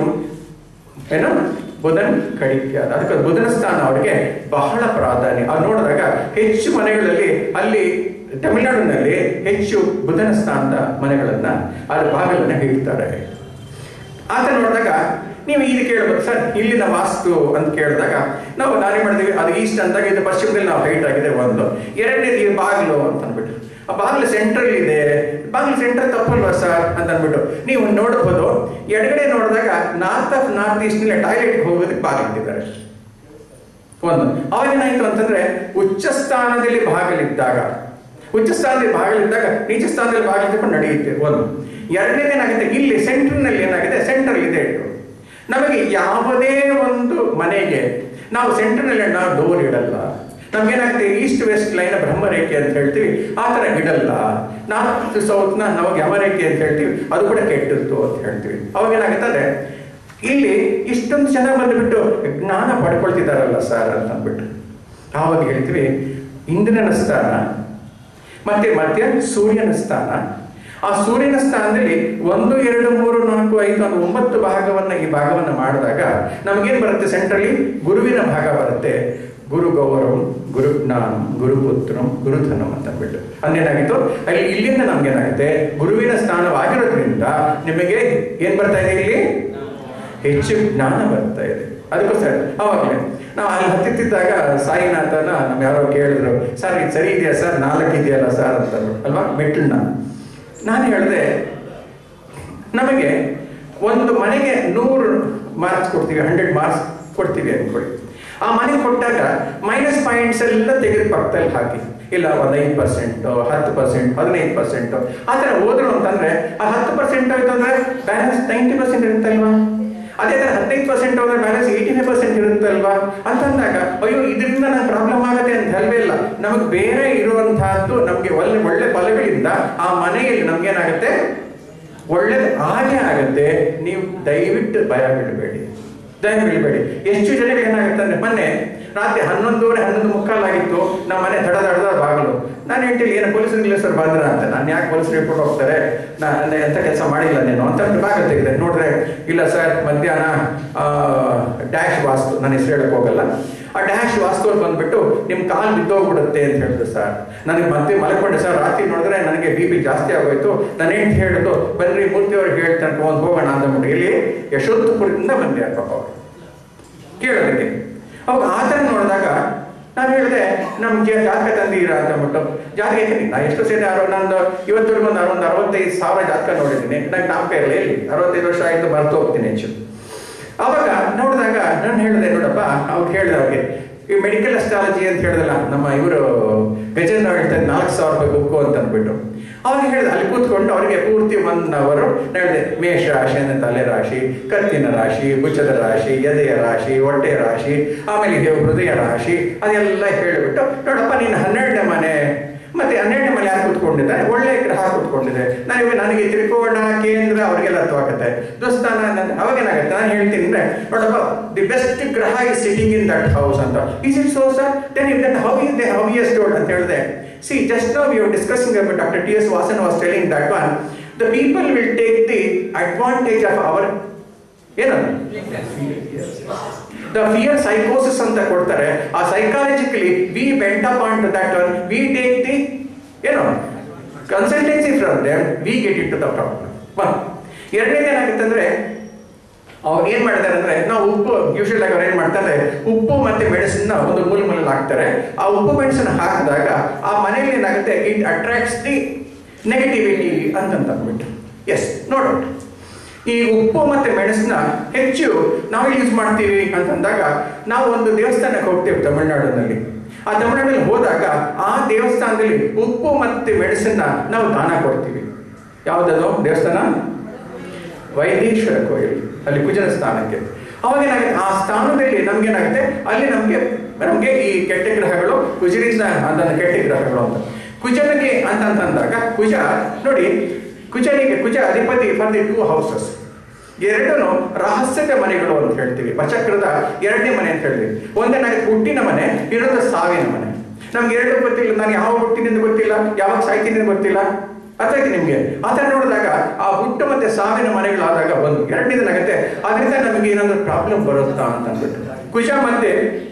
ಏನು ಬುಧನ್ ಕಡಿಕ್ಯ ಅದಕ್ಕೆ ಬುಧನ ಸ್ಥಾನ ಅವರಿಗೆ ಬಹಳ ಪ್ರಾಧಾನ್ಯ ಅದು ನೋಡಿದಾಗ ಹೆಚ್ಚು ಮನೆಗಳಲ್ಲಿ ಅಲ್ಲಿ ತಮಿಳುನಾಡಿನಲ್ಲಿ ಹೆಚ್ಚು ಬುಧನ ಸ್ಥಾನದ ಮನೆಗಳನ್ನ ಅದರ ಭಾಗಗಳನ್ನ ಹಿಡ್ತಾರೆ ಆತ ನೋಡಿದಾಗ ನೀವು ಇದು ಕೇಳ್ಬೋದು ಸರ್ ಇಲ್ಲಿನ ವಾಸ್ತು ಅಂತ ಕೇಳಿದಾಗ ನಾವು ನಾನೇ ಮಾಡಿದ್ವಿ ಅದು ಈಸ್ಟ್ ಅಂದಾಗ ಇದು ಪಶ್ಚಿಮದಲ್ಲಿ ನಾವು ಹೈಟ್ ಆಗಿದೆ ಒಂದು ಎರಡನೇದು ಇದು ಬಾಗಿಲು ಅಂತ ಅಂದ್ಬಿಟ್ಟು ಆ ಬಾಗಿಲು ಸೆಂಟ್ರಲ್ ಇದೆ ಬಾಗಿಲು ಸೆಂಟ್ರಲ್ ತಪ್ಪಲ್ವಾ ಸರ್ ಅಂತ ಅಂದ್ಬಿಟ್ಟು ನೀವು ನೋಡಬಹುದು ಎಡಗಡೆ ನೋಡಿದಾಗ ನಾರ್ತ್ ಆಫ್ ನಾರ್ತ್ ಈಸ್ಟ್ ನಲ್ಲಿ ಟಾಯ್ಲೆಟ್ ಹೋಗೋದಕ್ಕೆ ಬಾಗಿಲು ಇಟ್ಟಿದ್ದಾರೆ ಒಂದು ಅವಾಗ ಏನಾಯ್ತು ಅಂತಂದ್ರೆ ಉಚ್ಚ ಸ್ಥಾನದಲ್ಲಿ ಬಾಗಿಲಿದ್ದಾಗ ಉಚ್ಚ ಸ್ಥಾನದಲ್ಲಿ ಬಾಗಿಲಿದ್ದಾಗ ನೀಚ ಸ್ಥಾನದಲ್ಲಿ ಬಾಗಿಲು ತಗೊಂಡು ನಡೆಯುತ್ತೆ ಒಂದು ಎರಡನೇದೇನಾಗುತ್ತೆ ಇಲ್ಲಿ ಸೆಂಟ್ರ್ನಲ್ಲಿ ಏನಾಗಿದೆ ಸೆಂಟರ್ ಇದೆ ಇಟ್ಟು ನಮಗೆ ಯಾವುದೇ ಒಂದು ಮನೆಗೆ ನಾವು ಸೆಂಟರ್ನಲ್ಲಿ ನಾವು ಡೋರ್ ಇಡಲ್ಲ ನಮ್ಗೇನಾಗುತ್ತೆ ಈಸ್ಟ್ ವೆಸ್ಟ್ ಲೈನ್ ಬ್ರಹ್ಮರೇಖೆ ಅಂತ ಹೇಳ್ತೀವಿ ಆ ಥರ ಇಡಲ್ಲ ನಾರ್ತ್ ಸೌತ್ನ ನಾವು ಯಮರೇಖೆ ಅಂತ ಹೇಳ್ತೀವಿ ಅದು ಕೂಡ ಕೆಟ್ಟದ್ದು ಅಂತ ಹೇಳ್ತೀವಿ ಅವಾಗ ಏನಾಗುತ್ತದೆ ಇಲ್ಲಿ ಇಷ್ಟೊಂದು ಜನ ಬಂದುಬಿಟ್ಟು ಜ್ಞಾನ ಪಡ್ಕೊಳ್ತಿದ್ದಾರಲ್ಲ ಸರ್ ಅಂತ ಅಂದ್ಬಿಟ್ಟು ಆವಾಗ ಹೇಳ್ತೀವಿ ಇಂದ್ರನ ಸ್ಥಾನ ಮತ್ತೆ ಮಧ್ಯ ಸೂರ್ಯನ ಸ್ಥಾನ ಆ ಸೂರ್ಯನ ಸ್ಥಾನದಲ್ಲಿ ಒಂದು ಎರಡು ಮೂರು ನಾಲ್ಕು ಐದು ಅನ್ನೋ ಒಂಬತ್ತು ಭಾಗವನ್ನ ಈ ಭಾಗವನ್ನ ಮಾಡಿದಾಗ ನಮಗೇನ್ ಬರುತ್ತೆ ಸೆಂಟ್ರಲಿ ಗುರುವಿನ ಭಾಗ ಬರುತ್ತೆ ಗುರು ಗೌರವಂ ಗುರು ಜ್ಞಾನಂ ಗುರುಪುತ್ರಂ ಗುರುಧನಂ ಅಂತ ಅಂದ್ಬಿಟ್ಟು ಅಂದೇನಾಗಿತ್ತು ಅಲ್ಲಿ ಇಲ್ಲಿಂದ ನಮ್ಗೇನಾಗುತ್ತೆ ಗುರುವಿನ ಸ್ಥಾನವಾಗಿರೋದ್ರಿಂದ ನಿಮಗೆ ಏನ್ ಬರ್ತಾ ಇದೆ ಇಲ್ಲಿ ಹೆಚ್ಚು ಜ್ಞಾನ ಬರ್ತಾ ಇದೆ ಅದಕ್ಕೋಸ್ಕರ ಅವಾಗಲೇ ನಾವು ಅಲ್ಲಿ ಹತ್ತಿದ್ದಾಗ ಸಾಯಿನಾಥನ ನಮ್ ಯಾರೋ ಕೇಳಿದ್ರು ಸರ್ ಇದು ಸರಿ ಇದೆಯಾ ಸರ್ ನಾಲ್ಕು ಇದೆಯಲ್ಲ ಸರ್ ಅಂತಂದ್ರು ಅಲ್ವಾ ಮೆಟ್ಲನ್ನ ನಾನು ಹೇಳಿದೆ ನಮಗೆ ಒಂದು ಮನೆಗೆ ನೂರು ಮಾರ್ಕ್ಸ್ ಕೊಡ್ತೀವಿ ಹಂಡ್ರೆಡ್ ಮಾರ್ಕ್ಸ್ ಕೊಡ್ತೀವಿ ಅನ್ಕೊಳ್ಳಿ ಆ ಮನೆ ಕೊಟ್ಟಾಗ ಮೈನಸ್ ಪಾಯಿಂಟ್ಸ್ ಎಲ್ಲ ತೆಗೆದು ಪಕ್ಕದಲ್ಲಿ ಹಾಕಿ ಇಲ್ಲ ಒಂದು ಐದು ಪರ್ಸೆಂಟ್ ಹತ್ತು ಪರ್ಸೆಂಟ್ ಹದಿನೈದು ಪರ್ಸೆಂಟ್ ಆ ಥರ ಹೋದ್ರು ಅಂತಂದ್ರೆ ಆ ಹತ್ತು ಪರ್ಸೆಂಟ್ ಆಯ್ತಂದ್ರೆ ಬ್ಯಾಲೆನ್ಸ್ ನೈಂಟಿ ಪರ್ಸೆಂಟ್ ಇರುತ್ತಲ್ವಾ ಅದೇ ತರ ಹದಿನೈದು ಪರ್ಸೆಂಟ್ ಹೋದ್ರೆ ಬ್ಯಾಲೆನ್ಸ್ ಏಯ್ಟಿ ಫೈವ್ ಪರ್ಸೆಂಟ್ ಇರುತ್ತಲ್ವಾ ಅಂತಂದಾಗ ಅಯ್ಯೋ ಇದರಿಂದ ನಂಗೆ ಪ್ರಾಬ್ಲಮ್ ಆಗುತ್ತೆ ಅಂತ ಹೇಳವೇ ಇಲ್ಲ ನಮಗೆ ಬೇರೆ ಇರುವಂತಹದ್ದು ನಮಗೆ ಒಳ್ಳೆ ಒಳ್ಳೆ ಫಲಗಳಿಂದ ಆ ಮನೆಯಲ್ಲಿ ನಮ್ಗೇನಾಗುತ್ತೆ ಒಳ್ಳೇದು ಹಾಗೆ ಆಗುತ್ತೆ ನೀವು ದಯವಿಟ್ಟು ಭಯ ಬೀಳಬೇಡಿ ದಯ ಬೀಳಬೇಡಿ ಎಷ್ಟು ಜನರಿಗೆ ಏನಾಗುತ್ತೆ ಅಂದ್ರೆ ಮೊನ್ನೆ ರಾತ್ರಿ ಹನ್ನೊಂದುವರೆ ಹನ್ನೊಂದು ಮುಕ್ಕಾಲಾಗಿತ್ತು ನಮ್ಮ ಮನೆ ದಡ ದಡದ ಬಾಗಿಲು ನಾನು ಹೇಳ್ತೀನಿ ಏನು ಪೊಲೀಸರು ಗಿಲೀಸರು ಬಂದ್ರ ಅಂತ ನಾನು ಯಾಕೆ ಪೊಲೀಸರು ಹೇಳ್ಕೊಂಡು ಹೋಗ್ತಾರೆ ನಾನು ಎಂಥ ಕೆಲಸ ಮಾಡಿಲ್ಲ ನೀನು ಅಂತ ಬಾಗಿಲು ತೆಗೆದೆ ನೋಡ್ರೆ ಇಲ್ಲ ಸರ್ ಮಧ್ಯಾಹ್ನ ಡ್ಯಾಶ್ ವಾಸ್ತು ನನ್ನ ಹೆಸರು ಹೇಳಕ್ ಹೋಗಲ್ಲ ಆ ಡ್ಯಾಶ್ ವಾಸ್ತುವಲ್ಲಿ ಬಂದ್ಬಿಟ್ಟು ನಿಮ್ಮ ಕಾಲು ಬಿದ್ದೋಗ್ಬಿಡುತ್ತೆ ಅಂತ ಹೇಳಿದ್ರು ಸರ್ ನನಗೆ ಮತ್ತೆ ಮಲ್ಕೊಂಡೆ ಸರ್ ರಾತ್ರಿ ನೋಡಿದ್ರೆ ನನಗೆ ಬಿ ಪಿ ಜಾಸ್ತಿ ಆಗೋಯ್ತು ನಾನು ಏನು ಹೇಳಿದ್ರು ಬನ್ರಿ ಮೂರ್ತಿ ಅವ್ರಿಗೆ ಹೇಳ್ತಾನೆ ಒಂದು ಹೋಗೋಣ ಅಂದ್ಬಿಟ್ಟು ಇಲ್ಲಿ ಯಶವಂತಪುರದಿಂದ ಬಂದೆ ಪಾಪ ಅವ್ರು ಕೇಳೋದಕ್ಕೆ ಅವಾಗ ಆ ಥರ ನೋಡಿದಾಗ ನಾನು ಹೇಳಿದೆ ನಮ್ಗೆ ಜಾತಕ ತಂದೀರಾ ಅಂತ ಅಂದ್ಬಿಟ್ಟು ಜಾತಕ ಐತೀನಿ ನಾ ಎಷ್ಟು ಸೇರಿ ಅರೋ ನಂದು ಇವತ್ತವರೆಗೂ ಒಂದು ಒಂದು ಅರವತ್ತೈದು ಸಾವಿರ ಜಾತಕ ನೋಡಿದ್ದೀನಿ ನಂಗೆ ನಾಮಕ ಇರಲಿ ಎಲ್ಲಿ ಅರವತ್ತೈದು ವರ್ಷ ಆಯಿತು ಮರೆತು ಹೋಗ್ತೀನಿ ಹೆಚ್ಚು ಅವಾಗ ನೋಡಿದಾಗ ನಾನು ಹೇಳಿದೆ ನೋಡಪ್ಪ ಅವ್ರು ಹೇಳಿದ ಅವ್ರಿಗೆ ಈ ಮೆಡಿಕಲ್ ಅಸ್ಟ್ರಾಲಜಿ ಅಂತ ಹೇಳಿದಲ್ಲ ನಮ್ಮ ಇವರು ಗಜೇಂದ್ರ ಹೇಳ್ತಾರೆ ನಾಲ್ಕು ಸಾವಿರ ರೂಪಾಯಿ ಬುಕ್ಕು ಅಂತ ಅಂದ್ಬಿಟ್ಟು ಅವ್ರಿಗೆ ಹೇಳಿದೆ ಅಲ್ಲಿ ಕೂತ್ಕೊಂಡು ಅವರಿಗೆ ಪೂರ್ತಿ ಒನ್ ಅವರು ಹೇಳಿದೆ ಮೇಷ ರಾಶಿ ಅಂದ್ರೆ ತಲೆ ರಾಶಿ ಕತ್ತಿನ ರಾಶಿ ಭುಜದ ರಾಶಿ ಎದೆಯ ರಾಶಿ ಹೊಟ್ಟೆಯ ರಾಶಿ ಆಮೇಲೆ ಇದು ಹೃದಯ ರಾಶಿ ಅದೆಲ್ಲ ಹೇಳಿಬಿಟ್ಟು ನೋಡಪ್ಪ ನೀನು ಹನ್ನೆರಡನೇ ಮನೆ ಮತ್ತೆ ಹನ್ನೆರಡನೇ ಮನೆ ಯಾರು ಕೂತ್ಕೊಂಡಿದ್ದಾರೆ ಒಳ್ಳೆ ಗ್ರಹ ಕೂತ್ಕೊಂಡಿದೆ ನನಗೆ ನನಗೆ ತ್ರಿಕೋಣ ಕೇಂದ್ರ ಅವರಿಗೆಲ್ಲ ಅರ್ಥವಾಗುತ್ತೆ ದುಸ್ಥಾನ ನನ್ನ- ಅವಾಗೇನಾಗುತ್ತೆ ನಾನು ಹೇಳ್ತೀನಿ ಅಂದ್ರೆ ನೋಡಪ್ಪ the best graha is sitting in that house ಅಂತ is it so sir then if that how is they how has told ಅಂತ ಹೇಳಿದೆ see just now you discussing about doctor T S Vasan was telling that one the people will take the advantage of our ಏನದು the fear ಸೈಕೋಸಿಸ್ ಅಂತ ಕೊಡ್ತಾರೆ ah psychologically we bent up on to that one we take the ಏನು consultancy from them we get it to the problem one ಎರಡನೇದು ಏನಾಗುತ್ತೆ ಅಂದ್ರೆ ಅವ್ರು ಏನ್ ಮಾಡ್ತಾರೆ ಅಂದ್ರೆ ನಾವು ಉಪ್ಪು ಯೂಶಲ್ ಆಗಿ ಅವ್ರು ಏನ್ ಮಾಡ್ತಾರೆ ಉಪ್ಪು ಮತ್ತೆ ಮೆಣಸನ್ನ ಒಂದು ಮೂಲ ಮೂಲೆಯಲ್ಲಿ ಹಾಕ್ತಾರೆ ಆ ಉಪ್ಪು ಮೆಣಸನ್ನ ಹಾಕಿದಾಗ ಆ ಮನೆಯಲ್ಲಿ ಏನಾಗುತ್ತೆ ಇಟ್ ಅಟ್ರಾಕ್ಟ್ಸ್ ದಿ ನೆಗೆಟಿವಿಟಿ ಅಂತಂತ ಅಂದ್ಬಿಟ್ಟು ಎಸ್ ನೋಡೋಣ ಈ ಉಪ್ಪು ಮತ್ತೆ ಮೆಣಸನ್ನ ಹೆಚ್ಚು ನಾವು ಯೂಸ್ ಮಾಡ್ತೀವಿ ಅಂತಂದಾಗ ನಾವು ಒಂದು ದೇವಸ್ಥಾನಕ್ಕೆ ಹೋಗ್ತೇವೆ ತಮಿಳುನಾಡಿನಲ್ಲಿ ಆ ತಮಿಳುನಾಡಲ್ಲಿ ಹೋದಾಗ ಆ ದೇವಸ್ಥಾನದಲ್ಲಿ ಉಪ್ಪು ಮತ್ತೆ ಮೆಣಸನ್ನ ನಾವು ದಾನ ಕೊಡ್ತೀವಿ ಯಾವುದದು ದೇವಸ್ಥಾನ ವೈದೇಶ್ವರ ಕೊಯ್ಲು ಅಲ್ಲಿ ಕುಜನ ಸ್ಥಾನಕ್ಕೆ ಅವಾಗ ಏನಾಗುತ್ತೆ ಆ ಸ್ಥಾನದಲ್ಲಿ ನಮ್ಗೇನಾಗುತ್ತೆ ಅಲ್ಲಿ ನಮ್ಗೆ ನಮ್ಗೆ ಈ ಕೆಟ್ಟ ಗ್ರಹಗಳು ಕುಜರಿಂದ ಅಂತ ಕೆಟ್ಟ ಗ್ರಹಗಳು ಅಂತ ಕುಜನಿಗೆ ಅಂತ ಅಂತಂದಾಗ ಕುಜ ನೋಡಿ ಕುಜನಿಗೆ ಕುಜ ಅಧಿಪತಿ ಫಾರ್ ದಿ ಟೂ ಹೌಸಸ್ ಎರಡೂ ರಹಸ್ಯದ ಮನೆಗಳು ಅಂತ ಹೇಳ್ತೀವಿ ವಚಕ್ರದ ಎರಡನೇ ಮನೆ ಅಂತ ಹೇಳ್ತೀವಿ ಒಂದೇನಾಗುತ್ತೆ ಹುಟ್ಟಿನ ಮನೆ ಇನ್ನೊಂದು ಸಾವಿನ ಮನೆ ನಮ್ಗೆ ಎರಡು ಗೊತ್ತಿಲ್ಲ ನಾನು ಯಾವ ಹುಟ್ಟಿನಿಂದ ಗೊತ್ತಿಲ್ಲ ಯಾವಾಗ ಸಾಯ್ತೀನಿ ಅಂತ ಗೊತ್ತಿಲ್ಲ ಅರ್ಥ ಆಯ್ತು ನಿಮ್ಗೆ ಆ ಥರ ನೋಡಿದಾಗ ಆ ಹುಟ್ಟು ಮತ್ತೆ ಸಾವಿನ ಮನೆಗಳಾದಾಗ ಒಂದು ಎರಡನೇದನಾಗುತ್ತೆ ಅದರಿಂದ ನಮಗೆ ಏನಾದ್ರು ಪ್ರಾಬ್ಲಮ್ ಬರುತ್ತಾ ಅಂತ ಅಂದ್ಬಿಟ್ಟು ಕುಜ ಮತ್ತೆ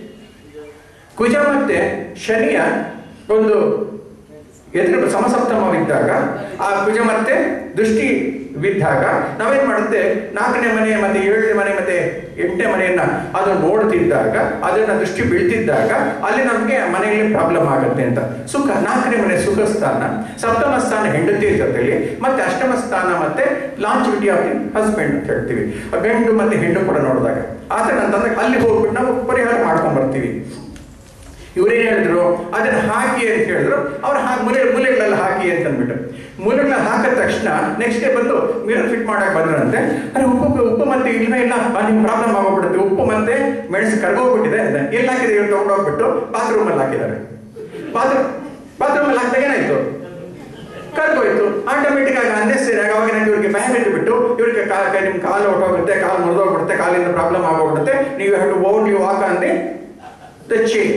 ಕುಜ ಮತ್ತೆ ಶನಿಯ ಒಂದು ಎದುರು ಸಮಸಪ್ತಮವಿದ್ದಾಗ ಆ ಕುಜ ಮತ್ತೆ ದೃಷ್ಟಿ ಬಿದ್ದಾಗ ನಾವೇನ್ ಮಾಡುತ್ತೆ ನಾಲ್ಕನೇ ಮನೆ ಮತ್ತೆ ಏಳನೇ ಮನೆ ಮತ್ತೆ ಎಂಟನೇ ಮನೆಯನ್ನ ಅದು ನೋಡ್ತಿದ್ದಾಗ ಅದನ್ನ ದೃಷ್ಟಿ ಬೀಳ್ತಿದ್ದಾಗ ಅಲ್ಲಿ ನಮ್ಗೆ ಮನೆಯಲ್ಲಿ ಪ್ರಾಬ್ಲಮ್ ಆಗುತ್ತೆ ಅಂತ ಸುಖ ನಾಲ್ಕನೇ ಮನೆ ಸುಖ ಸ್ಥಾನ ಸಪ್ತಮ ಸ್ಥಾನ ಹೆಂಡತಿ ಜೊತೆಲಿ ಮತ್ತೆ ಅಷ್ಟಮ ಸ್ಥಾನ ಮತ್ತೆ ಲಾಂಚಿವಿಟಿ ಆಫ್ ದಿ ಹಸ್ಬೆಂಡ್ ಅಂತ ಹೇಳ್ತೀವಿ ಗಂಡು ಮತ್ತೆ ಹೆಣ್ಣು ಕೂಡ ನೋಡಿದಾಗ ಆ ಥರ ಅಂತಂದಾಗ ಅಲ್ಲಿ ಹೋಗ್ಬಿಟ್ಟು ನಾವು ಪರಿಹಾರ ಮಾಡ್ಕೊಂಡ್ ಬರ್ತೀವಿ ಇವ್ರೇನ್ ಹೇಳಿದ್ರು ಅದನ್ನ ಹಾಕಿ ಅಂತ ಹೇಳಿದ್ರು ಅವ್ರು ಹಾ ಮೂಲೆ ಮೂಲೆಗಳೆಲ್ಲ ಹಾಕಿ ಅಂತ ಅಂದ್ಬಿಟ್ಟು ಮೂಲೆಗಳ ಹಾಕಿದ ತಕ್ಷಣ ನೆಕ್ಸ್ಟ್ ಡೇ ಬಂದು ಮಿರರ್ ಫಿಟ್ ಮಾಡಕ್ ಬಂದ್ರಂತೆ ಅರೆ ಉಪ್ಪು ಉಪ್ಪು ಮತ್ತೆ ಇಲ್ವೇ ಇಲ್ಲ ನಿಮ್ ಪ್ರಾಬ್ಲಮ್ ಆಗೋಗ್ಬಿಡುತ್ತೆ ಉಪ್ಪು ಮತ್ತೆ ಮೆಣಸು ಕರ್ಗೋಗ್ಬಿಟ್ಟಿದೆ ಅಂತ ಎಲ್ಲಿ ಹಾಕಿದೆ ಇವ್ರು ತಗೊಂಡೋಗ್ಬಿಟ್ಟು ಬಾತ್ರೂಮ್ ಅಲ್ಲಿ ಹಾಕಿದ್ದಾರೆ ಬಾತ್ರೂಮ್ ಬಾತ್ರೂಮ್ ಅಲ್ಲಿ ಹಾಕಿದಾಗ ಏನಾಯ್ತು ಕರ್ಗೋಯ್ತು ಆಟೋಮೆಟಿಕ್ ಆಗಿ ಅನ್ನೆಸರಿ ಆಗಿ ಅವಾಗ ನಂಗೆ ಇವ್ರಿಗೆ ಭಯ ಬಿಟ್ಟು ಇವ್ರಿಗೆ ಕಾ ನಿಮ್ ಕಾಲು ಹೊಟ್ಟೋಗುತ್ತೆ ಕಾಲು ಮುರಿದೋಗ್ಬಿಡುತ್ತೆ ಕಾಲಿಂದ ಪ್ರಾಬ್ಲಮ್ ಆಗೋಗ್ಬಿಡುತ್ತೆ ನೀವು have to own you walk on the the chain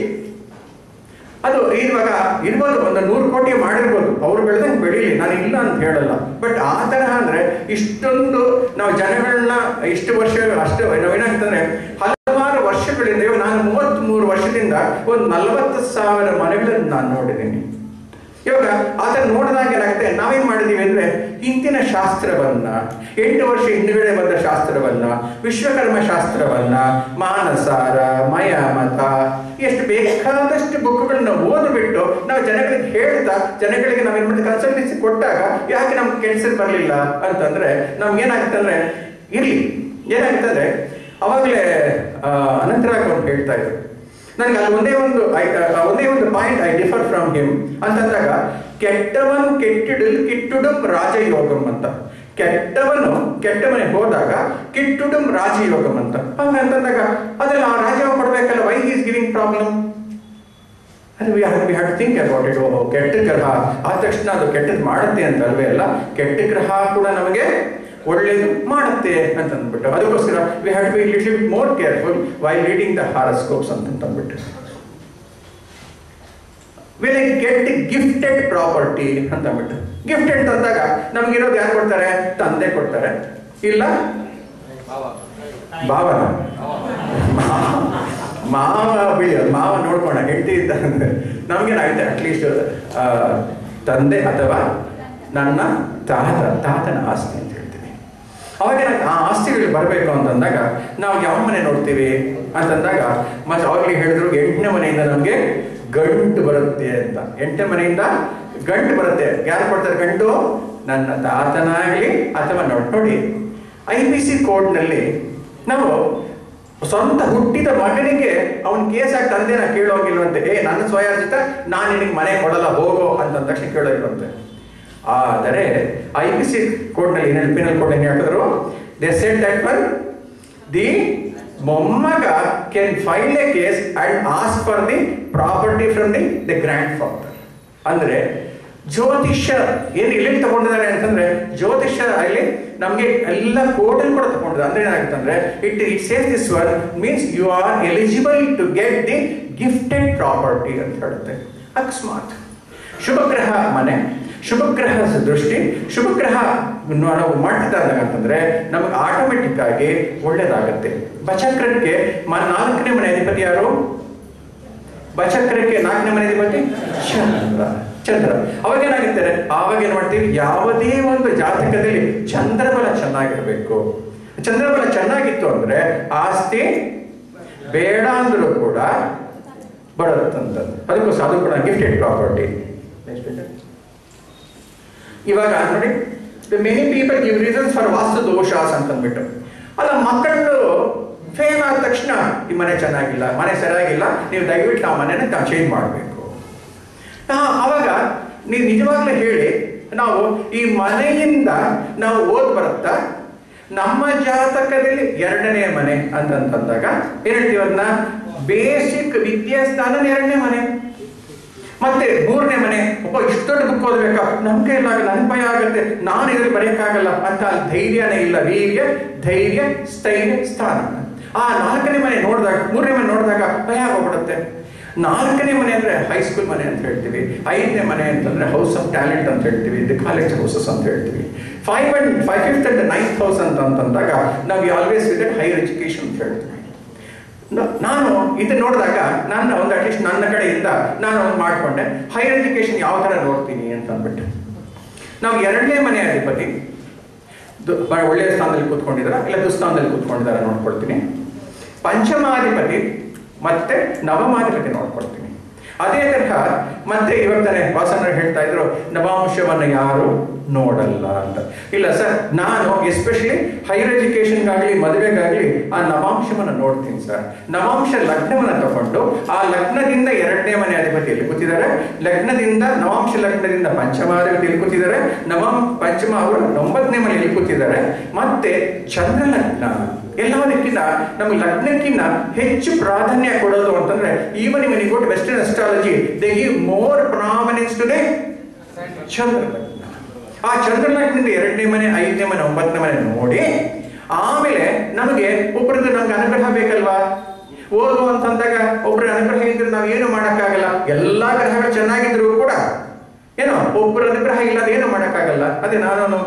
ಅದು ಇರುವಾಗ ಇರ್ಬೋದು ಒಂದು ನೂರು ಕೋಟಿ ಮಾಡಿರ್ಬೋದು ಅವ್ರು ಬೆಳೆದಂಗೆ ಬೆಳೀಲಿ ನಾನು ಇಲ್ಲ ಅಂತ ಹೇಳಲ್ಲ ಬಟ್ ಆ ತರಹ ಅಂದ್ರೆ ಇಷ್ಟೊಂದು ನಾವು ಜನಗಳನ್ನ ಇಷ್ಟು ವರ್ಷ ಅಷ್ಟು ನಾವೇನಾಗ್ತಂದ್ರೆ ಹಲವಾರು ವರ್ಷಗಳಿಂದ ಇವಾಗ ನಾನು ಮೂವತ್ತ್ ಮೂರು ವರ್ಷದಿಂದ ಒಂದು ನಲವತ್ತು ಸಾವಿರ ಮನೆಗಳನ್ನು ನಾನು ನೋಡಿದ್ದೀನಿ ಇವಾಗ ಆತರ ನೋಡಿದಾಗ ಏನಾಗುತ್ತೆ ನಾವೇನ್ ಮಾಡಿದೀವಿ ಅಂದ್ರೆ ಹಿಂದಿನ ಶಾಸ್ತ್ರವನ್ನ ಎಂಟು ವರ್ಷ ಹಿಂದುಗಡೆ ಬಂದ ಶಾಸ್ತ್ರ ಶಾಸ್ತ್ರವನ್ನ ವಿಶ್ವಕರ್ಮ ಶಾಸ್ತ್ರವನ್ನ ಮಾನಸಾರ ಮಯಮತ ಎಷ್ಟು ಬೇಕಾದಷ್ಟು ಬುಕ್ಗಳನ್ನ ಓದ್ಬಿಟ್ಟು ನಾವು ಜನಗಳಿಗೆ ಹೇಳ್ತಾ ಜನಗಳಿಗೆ ನಾವೇನ್ ಮಾಡಿದ ಕನ್ಸಲ್ಟೆನ್ಸಿ ಕೊಟ್ಟಾಗ ಯಾಕೆ ನಮ್ಗೆ ಕೆಲ್ಸಕ್ಕೆ ಬರಲಿಲ್ಲ ಅಂತಂದ್ರೆ ನಮ್ಗೆ ಏನಾಗುತ್ತೆ ಅಂದ್ರೆ ಇರ್ಲಿ ಏನಾಗುತ್ತೆ ಅಂದ್ರೆ ಅವಾಗಲೇ ಅನಂತರಾಗ್ ಅವ್ರು ಹೇಳ್ತಾ ಇದ್ರು ನನಗೆ ಅಲ್ಲಿ ಒಂದೇ ಒಂದು I- ಆ, ಒಂದೇ ಒಂದು point I differ from him ಅಂತಂದಾಗ ಕೆಟ್ಟವನು ಕೆಟ್ಟಿಡಲು ಕಿಟ್ಟುಡಂ ರಾಜಯೋಗಂ ಅಂತ ಕೆಟ್ಟವನು ಕೆಟ್ಟ ಮನೆಗೆ ಹೋದಾಗ ಕಿಟ್ಟುಡಂ ರಾಜಯೋಗಂ ಅಂತ ಹಂಗಂತಂದಾಗ ಅದೆಲ್ಲ ಆ ರಾಜಯೋಗ ಕೊಡ್ಬೇಕಲ್ಲ ವೈ ಈಸ್ ಗಿವಿಂಗ್ ಪ್ರಾಬ್ಲಮ್ ಅದು we have we have think about it ಓಹೋ ಕೆಟ್ಟ ಗ್ರಹ ಆದ ತಕ್ಷಣ ಅದು ಕೆಟ್ಟದ್ದು ಮಾಡುತ್ತೆ ಅಂತ ಅಲ್ವೇ ಅಲ್ಲ ಕೆಟ್ಟ ಗ್ರಹ ಕೂಡ ನಮಗೆ ಒಳ್ಳೇದು ಮಾಡುತ್ತೆ ಅಂತ ಅಂದ್ಬಿಟ್ಟು ಅದಕ್ಕೋಸ್ಕರ we have to be little bit more careful why reading the horoscopes ಅಂತ ಅಂದ್ಬಿಟ್ಟು will I get gifted property ಅಂತ ಅಂದ್ಬಿಟ್ಟು ಗಿಫ್ಟೆಡ್ ಅಂದಾಗ ನಮಗಿರೋದು ಯಾರು ಕೊಡ್ತಾರೆ ತಂದೆ ಕೊಡ್ತಾರೆ ಇಲ್ಲ ಭಾವನ ಮಾವ ಬಿಳಿ ಮಾವ ನೋಡ್ಕೊಂಡ ಹೆಂಡತಿ ಇದ್ದ ನಮ್ಗೇನಾಗುತ್ತೆ ಅಟ್ಲೀಸ್ಟ್ ತಂದೆ ಅಥವಾ ನನ್ನ ತಾತ ತಾತನ ಆಸ್ತಿ ಅಂತ ಹೇಳ್ತೀವಿ ಅವಾಗ ಏನಾಗುತ್ತೆ, ಆ ಆಸ್ತಿಗಳು ಬರಬೇಕು ಅಂತಂದಾಗ ನಾವು ಯಾವ ಮನೆ ನೋಡ್ತೀವಿ ಅಂತಂದಾಗ ಮತ್ತೆ ಅವಾಗಲೇ ಹೇಳಿದ್ರು ಎಂಟನೇ ಮನೆಯಿಂದ ನಮಗೆ ಗಂಟು ಬರುತ್ತೆ ಅಂತ ಎಂಟನೇ ಮನೆಯಿಂದ ಗಂಟು ಬರುತ್ತೆ ಯಾರು ಕೊಡ್ತಾರೆ ಗಂಟು ನನ್ನ ತಾತನಾಗಲಿ ಅಥವಾ ನೋಡಿ ನೋಡಿ ಐ ಪಿ ಸಿ ಕೋರ್ಟ್ನಲ್ಲಿ ನಾವು ಸ್ವಂತ ಹುಟ್ಟಿದ ಮಗನಿಗೆ ಅವನ್ ಕೇಸ್ ಆಗಿ ತಂದೆನ ಕೇಳೋಗಿಲ್ವಂತೆ ಏ ನನ್ನ ಸ್ವಯಾರ್ಜಿತ ನಾನು ನಿನಗೆ ಮನೆ ಕೊಡಲ್ಲ ಹೋಗೋ ಅಂತಂದ ತಕ್ಷಣ ಕೇಳೋಗಿಲ್ವಂತೆ ಆದರೆ ಐ ಪಿ ಸಿ ಕೋರ್ಟ್ನಲ್ಲಿ ಏನೇನು ಪಿನಲ್ ಕೋರ್ಟ್ ಏನು ಹೇಳಿದ್ರು they set that one the ಮೊಮ್ಮಗ can file a case and as for the property from the the grandfather ಅಂದ್ರೆ ಜ್ಯೋತಿಷ್ಯ ಏನು ಎಲ್ಲಿ ತಗೊಂಡಿದ್ದಾರೆ ಅಂತಂದ್ರೆ ಜ್ಯೋತಿಷ್ಯ ಅಲ್ಲಿ ನಮಗೆ ಎಲ್ಲ ಕೋರ್ಟಲ್ಲಿ ಕೂಡ ತಗೊಂಡಿದ್ದಾರೆ ಅಂದ್ರೆ ಏನಾಗುತ್ತೆ ಅಂದ್ರೆ it it says this one means you are eligible to get the gifted property ಅಂತ ಹೇಳುತ್ತೆ ಅಕಸ್ಮಾತ್ ಶುಭಗ್ರಹ ಮನೆ ಶುಭಗ್ರಹ ದೃಷ್ಟಿ ಶುಭಗ್ರಹ ನಾವು ಮಾಡ್ತಿದ್ದಾಗ ಅಂತಂದ್ರೆ ನಮಗೆ ಆಟೋಮೆಟಿಕ್ ಆಗಿ ಒಳ್ಳೇದಾಗತ್ತೆ ಬಚಕ್ರಕ್ಕೆ ಮ- ನಾಲ್ಕನೇ ಮನೆ ಅಧಿಪತಿ ಯಾರು ಬಚಕ್ರಕ್ಕೆ ನಾಲ್ಕನೇ ಮನೆ ಅಧಿಪತಿ ಚಂದ್ರ ಚಂದ್ರ ಅವಾಗ ಏನಾಗುತ್ತೆ ಆವಾಗ ಏನ್ ಮಾಡ್ತೀವಿ ಯಾವುದೇ ಒಂದು ಜಾತಕದಲ್ಲಿ ಚಂದ್ರಬಲ ಚೆನ್ನಾಗಿರ್ಬೇಕು ಚಂದ್ರಬಲ ಚೆನ್ನಾಗಿತ್ತು ಅಂದ್ರೆ ಆಸ್ತಿ ಬೇಡ ಅಂದ್ರೂ ಕೂಡ ಬರುತ್ತಂತದ್ದು ಅದಕ್ಕೋಸ್ಕರ ಅದು ಕೂಡ ಗಿಫ್ಟೆಡ್ ಪ್ರಾಪರ್ಟಿ ಇವಾಗ ನೋಡಿ many people give reasons for vastu doshas ಅಂತಂದ್ಬಿಟ್ಟು ಅಲ್ಲ ಮಕ್ಕಳು ಫೇಲ್ ಆದ ತಕ್ಷಣ ಈ ಮನೆ ಚೆನ್ನಾಗಿಲ್ಲ ಮನೆ ಸರಿಯಾಗಿಲ್ಲ ನೀವು ದಯವಿಟ್ಟು ಆ ಮನೆನ ತಾವು ಚೇಂಜ್ ಮಾಡಬೇಕು ಅವಾಗ ನೀವು ನಿಜವಾಗ್ಲೂ ಹೇಳಿ ನಾವು ಈ ಮನೆಯಿಂದ ನಾವು ಓದ್ ಬರುತ್ತಾ ನಮ್ಮ ಜಾತಕದಲ್ಲಿ ಎರಡನೇ ಮನೆ ಅಂತಂತಂದಾಗ ಏನ್ ಹೇಳ್ತೀವಿ ಅದನ್ನ ಬೇಸಿಕ್ ವಿದ್ಯಾಸ್ಥಾನ ಎರಡನೇ ಮನೆ ಮತ್ತೆ ಮೂರನೇ ಮನೆ ಒಬ್ಬ ಇಷ್ಟು ದೊಡ್ಡ ಬುಕ್ ಓದ್ಬೇಕಾ ನಮ್ ಕೈಲಾಗಲ್ಲ ನನ್ ಭಯ ಆಗುತ್ತೆ ನಾನು ಇದ್ರಲ್ಲಿ ಬರೆಯಕ್ಕಾಗಲ್ಲ ಅಂತ ಅಲ್ಲಿ ಧೈರ್ಯನೇ ಇಲ್ಲ ವೀರ್ಯ ಧೈರ್ಯ ಸ್ಥೈರ್ಯ ಸ್ಥಾನ ಆ ನಾಲ್ಕನೇ ಮನೆ ನೋಡಿದಾಗ ಮೂರನೇ ಮನೆ ನೋಡಿದಾಗ ಭಯ ಆಗೋಗ್ಬಿಡುತ್ತೆ ನಾಲ್ಕನೇ ಮನೆ ಅಂದ್ರೆ ಹೈಸ್ಕೂಲ್ ಮನೆ ಅಂತ ಹೇಳ್ತೀವಿ ಐದನೇ ಮನೆ ಅಂತಂದ್ರೆ ಹೌಸ್ ಆಫ್ ಟ್ಯಾಲೆಂಟ್ ಅಂತ ಹೇಳ್ತೀವಿ ಇದು ಕಾಲೇಜ್ ಹೌಸಸ್ ಅಂತ ಹೇಳ್ತೀವಿ five and five fifth and ninth house ಅಂತ ಅಂತಂದಾಗ ನಾವು ಆಲ್ವೇಸ್ ವಿತ್ ಹೈಯರ್ ಎಜುಕೇಶನ್ ಅಂತ ಹೇಳ್ತೀವಿ ನ- ನಾನು ಇದು ನೋಡಿದಾಗ ನನ್ನ ಒಂದು ಅಟ್ಲೀಸ್ಟ್ ನನ್ನ ಕಡೆಯಿಂದ ನಾನು ಒಂದು ಮಾಡ್ಕೊಂಡೆ ಹೈಯರ್ ಎಜುಕೇಶನ್ ಯಾವ ಥರ ನೋಡ್ತೀನಿ ಅಂತ ಅಂದ್ಬಿಟ್ಟು ನಾವು ಎರಡನೇ ಮನೆ ಅಧಿಪತಿ ದು- ಬ- ಒಳ್ಳೆಯ ಸ್ಥಾನದಲ್ಲಿ ಕೂತ್ಕೊಂಡಿದಾರ ಇಲ್ಲ ದುಸ್ಥಾನದಲ್ಲಿ ಕೂತ್ಕೊಂಡಿದಾರ ನೋಡ್ಕೊಳ್ತೀನಿ ಪಂಚಮಾಧಿಪತಿ ಮತ್ತೆ ನವಮಾಧಿಪತಿ ನೋಡ್ಕೊಳ್ತೀನಿ ಅದೇ ತರಹ ಮತ್ತೆ ಇವಾಗ ತಾನೆ ವಾಸನ ಹೇಳ್ತಾ ಇದ್ರು ನವಾಂಶವನ್ನು ಯಾರು ನೋಡಲ್ಲ ಅಂತ ಇಲ್ಲ ಸರ್ ನಾನು ಎಸ್ಪೆಷಲಿ ಹೈಯರ್ ಎಜುಕೇಶನ್ಗಾಗಲಿ ಮದುವೆಗಾಗಲಿ ಆ ನವಾಂಶವನ್ನು ನೋಡ್ತೀನಿ ಸರ್ ನವಾಂಶ ಲಗ್ನವನ್ನು ತಗೊಂಡು ಆ ಲಗ್ನದಿಂದ ಎರಡನೇ ಮನೆ ಅಧಿಪತಿಯಲ್ಲಿ ಕೂತಿದ್ದಾರೆ ಲಗ್ನದಿಂದ ನವಾಂಶ ಲಗ್ನದಿಂದ ಪಂಚಮಾಧಿಪತಿಯಲ್ಲಿ ಕೂತಿದ್ದಾರೆ ನವಾಂ ಪಂಚಮ ಅವರು ಒಂಬತ್ತನೇ ಮನೆಯಲ್ಲಿ ಕೂತಿದ್ದಾರೆ ಮತ್ತೆ ಚಂದ್ರ ಲಗ್ನ ಎಲ್ಲದಕ್ಕಿಂತ ನಮಗೆ ಲಗ್ನಕ್ಕಿಂತ ಹೆಚ್ಚು ಪ್ರಾಧಾನ್ಯ ಕೊಡೋದು ಅಂತಂದ್ರೆ even even you got western astrology they give more prominence to they Chandra lagna ಆ ಚಂದ್ರ ಲಗ್ನದಿಂದ ಎರಡನೇ ಮನೆ ಐದನೇ ಮನೆ ಒಂಬತ್ತನೇ ಮನೆ ನೋಡಿ ಆಮೇಲೆ ನಮಗೆ ಒಬ್ಬರದ್ದು ನಮ್ಗೆ ಅನುಗ್ರಹ ಬೇಕಲ್ವಾ ಓದು ಅಂತಂದಾಗ ಒಬ್ಬರ ಅನುಗ್ರಹ ಇದ್ರೆ ನಾವು ಏನು ಮಾಡೋಕ್ಕಾಗಲ್ಲ ಎಲ್ಲಾ ಗ್ರಹಗಳು ಚೆನ್ನಾಗಿದ್ರು ಕೂಡ ಏನೋ ಒಬ್ಬರ ಅನುಗ್ರಹ ಇಲ್ಲ ಏನು ಮಾಡೋಕ್ಕಾಗಲ್ಲ ಅದೇ ನಾನು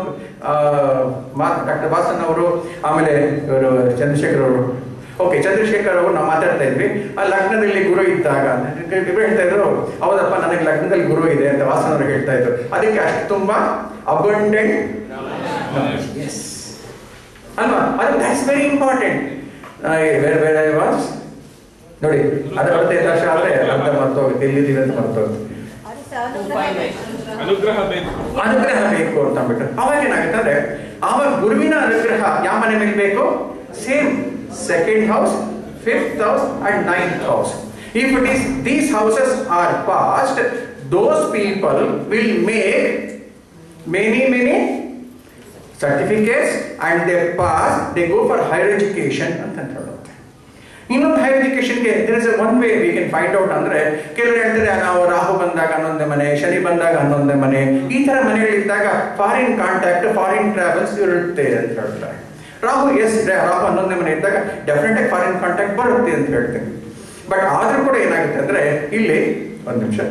ಡಾಕ್ಟರ್ ವಾಸನ್ ಅವರು ಆಮೇಲೆ ಇವರು ಚಂದ್ರಶೇಖರ್ ಅವರು ಓಕೆ ಚಂದ್ರಶೇಖರ್ ಅವರು ನಾವು ಮಾತಾಡ್ತಾ ಇದ್ವಿ ಆ ಲಗ್ನದಲ್ಲಿ ಗುರು ಇದ್ದಾಗ ಇಬ್ರು ಹೇಳ್ತಾ ಇದ್ರು ಹೌದಪ್ಪ ನನಗೆ ಲಗ್ನದಲ್ಲಿ ಗುರು ಇದೆ ಅಂತ ವಾಸನ್ ಅವರು ಹೇಳ್ತಾ ಇದ್ರು ಅದಕ್ಕೆ ಅಷ್ಟು ತುಂಬಾ ಅಬಂಡೆಂಟ್ ಎಸ್ ಅಲ್ವಾ ಅದು that's very important where where I was ನೋಡಿ ಅದು ಅರವತ್ತೈದು ವರ್ಷ ಆದರೆ ಅರ್ಧ ಮರ್ತೋಗುತ್ತೆ ಎಲ್ಲಿದ್ದೀವಿ ಅಂತ ಮರ್ತೋಗುತ್ತೆ ಅದು ಸಾಲು ಅನುಗ್ರಹ ಬೇಕು ಅನುಗ್ರಹ ಬೇಕು ಅಂತ ಅಂದ್ಬಿಟ್ಟು ಅವಾಗ ಏನಾಗುತ್ತೆ ಅಂದ್ರೆ ಆವಾಗ ಗುರುವಿನ ಅನುಗ್ರಹ ಯಾವ ಮನೆ ಮೇಲೆ ಬೇಕು same second house fifth house and ninth house if it is these houses are past those people will make many many certificates and they pass they go for higher education ಅಂತ ಹೇಳುತ್ತೆ ಇನ್ನೊಂದು ಹೈಯರ್ ಎಜುಕೇಶನ್ಗೆ there is one way we can find out ಅಂದ್ರೆ ಕೆಲವರು ಹೇಳ್ತಾರೆ ನಾವು ರಾಹು ಬಂದಾಗ ಹನ್ನೊಂದೇ ಮನೆ ಶನಿ ಬಂದಾಗ ಹನ್ನೊಂದೇ ಮನೆ ಈ ತರ ಮನೆಗಳಿದ್ದಾಗ ಫಾರಿನ್ ಕಾಂಟ್ಯಾಕ್ಟ್ ಫಾರಿನ್ ಟ್ರಾವೆಲ್ಸ್ ಇರುತ್ತೆ ಅಂತ ಹೇಳ್ತಾರೆ ರಾಹು ಎಸ್ ರಾಹು ಹನ್ನೊಂದೇ ಮನೆ ಇದ್ದಾಗ ಡೆಫಿನೆಟ್ ಆಗಿ ಫಾರಿನ್ ಕಾಂಟ್ಯಾಕ್ಟ್ ಬರುತ್ತೆ ಅಂತ ಹೇಳ್ತೀನಿ ಬಟ್ ಆದ್ರೂ ಕೂಡ ಏನಾಗುತ್ತೆ ಅಂದ್ರೆ ಇಲ್ಲಿ ಒಂದು ನಿಮಿಷ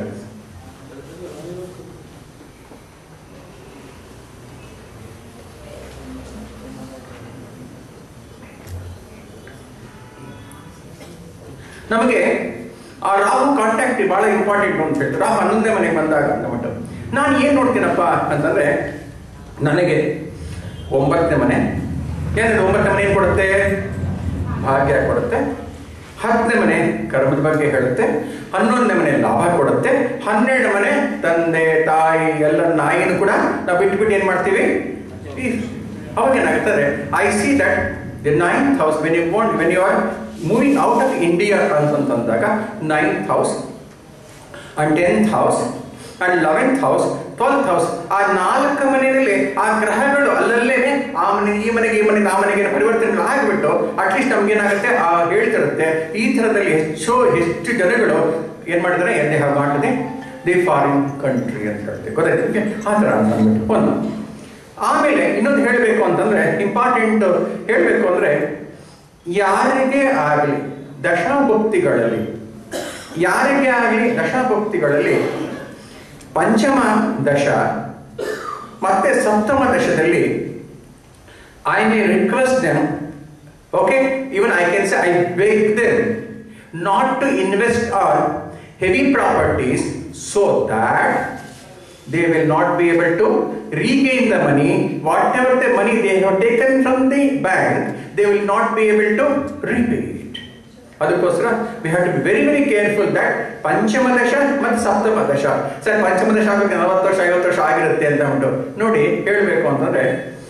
ನಮಗೆ ಆ ರಾಹು ಕಾಂಟ್ಯಾಕ್ಟ್ ಬಹಳ ಇಂಪಾರ್ಟೆಂಟ್ ಅಂತ ಹೇಳ್ತಾರೆ ರಾಹು ಹನ್ನೊಂದೇ ಮನೆಗೆ ಬಂದಾಗ ಅಂತ ಮಟ್ಟ ನಾನು ಏನು ನೋಡ್ತೀನಪ್ಪ ಅಂತಂದ್ರೆ ನನಗೆ ಒಂಬತ್ತನೇ ಮನೆ ಏನಿದೆ ಒಂಬತ್ತನೇ ಮನೆ ಏನು ಕೊಡುತ್ತೆ ಭಾಗ್ಯ ಕೊಡುತ್ತೆ ಹತ್ತನೇ ಮನೆ ಕರ್ಮದ ಬಗ್ಗೆ ಹೇಳುತ್ತೆ ಹನ್ನೊಂದನೇ ಮನೆ ಲಾಭ ಕೊಡುತ್ತೆ ಹನ್ನೆರಡು ಮನೆ ತಂದೆ ತಾಯಿ ಎಲ್ಲ ನಾಯಿನೂ ಕೂಡ ನಾವು ಬಿಟ್ಬಿಟ್ಟು ಏನ್ ಮಾಡ್ತೀವಿ ಈ- ಅವಾಗ ಏನಾಗುತ್ತದೆ I see that the ninth house when you want when you are moving out of India ಅಂತಂದಾಗ ninth house and tenth house and eleventh house twelfth house ಆ ನಾಲ್ಕು ಮನೆಯಲ್ಲಿ ಆ ಗ್ರಹಗಳು ಅಲ್ಲಲ್ಲೇನೆ ಆ ಮನೆ ಈ ಮನೆಗೆ ಈ ಮನೆಗೆ ಆ ಮನೆಗೆ ಪರಿವರ್ತನೆಗಳು ಆಗಿಬಿಟ್ಟು ಅಟ್ಲೀಸ್ಟ್ ನಮ್ಗೆ ಏನಾಗುತ್ತೆ ಆ ಹೇಳ್ತಿರುತ್ತೆ ಈ ಥರದಲ್ಲಿ ಹೆಚ್ಚು ಹೆಚ್ಚು ಜನಗಳು ಏನ್ ಮಾಡಿದ್ದಾರೆ ಎಲ್ಲಿ ಹಾಗೆ ಮಾಡಿದೆ ದಿ ಫಾರಿನ್ ಕಂಟ್ರಿ ಅಂತ ಹೇಳ್ತೀವಿ ಗೊತ್ತಾಯ್ತು ನಿಮ್ಗೆ? ಆ ಥರ ಅಂತ ಅಂದ್ಬಿಟ್ಟು ಒಂದು ಆಮೇಲೆ ಇನ್ನೊಂದು ಹೇಳಬೇಕು ಅಂತಂದ್ರೆ ಇಂಪಾರ್ಟೆಂಟ್ ಹೇಳಬೇಕು ಅಂದ್ರೆ ಯಾರಿಗೆ ಆಗಲಿ ದಶಾಭುಕ್ತಿಗಳಲ್ಲಿ ಯಾರಿಗೆ ಆಗಲಿ ದಶಾಭುಕ್ತಿಗಳಲ್ಲಿ ಪಂಚಮ ದಶ ಮತ್ತೆ ಸಪ್ತಮ ದಶದಲ್ಲಿ I may request them okay even I can say I beg them not to invest on heavy properties so that they will not be able to regain the money whatever the money they have taken from the bank they will not be able to repay it ಅದಕ್ಕೋಸ್ಕರ we have to be very very careful that ಪಂಚಮ ದಶ ಮತ್ತು ಸಪ್ತಮ ದಶ sir ಪಂಚಮ ದಶ ಆಗೋಕೆ ನಲವತ್ತು ವರ್ಷ ಐವತ್ತು ವರ್ಷ ಆಗಿರುತ್ತೆ ಅಂತ ಉಂಟು ನೋಡಿ ಹೇಳಬೇಕು ಅಂತಂದ್ರೆ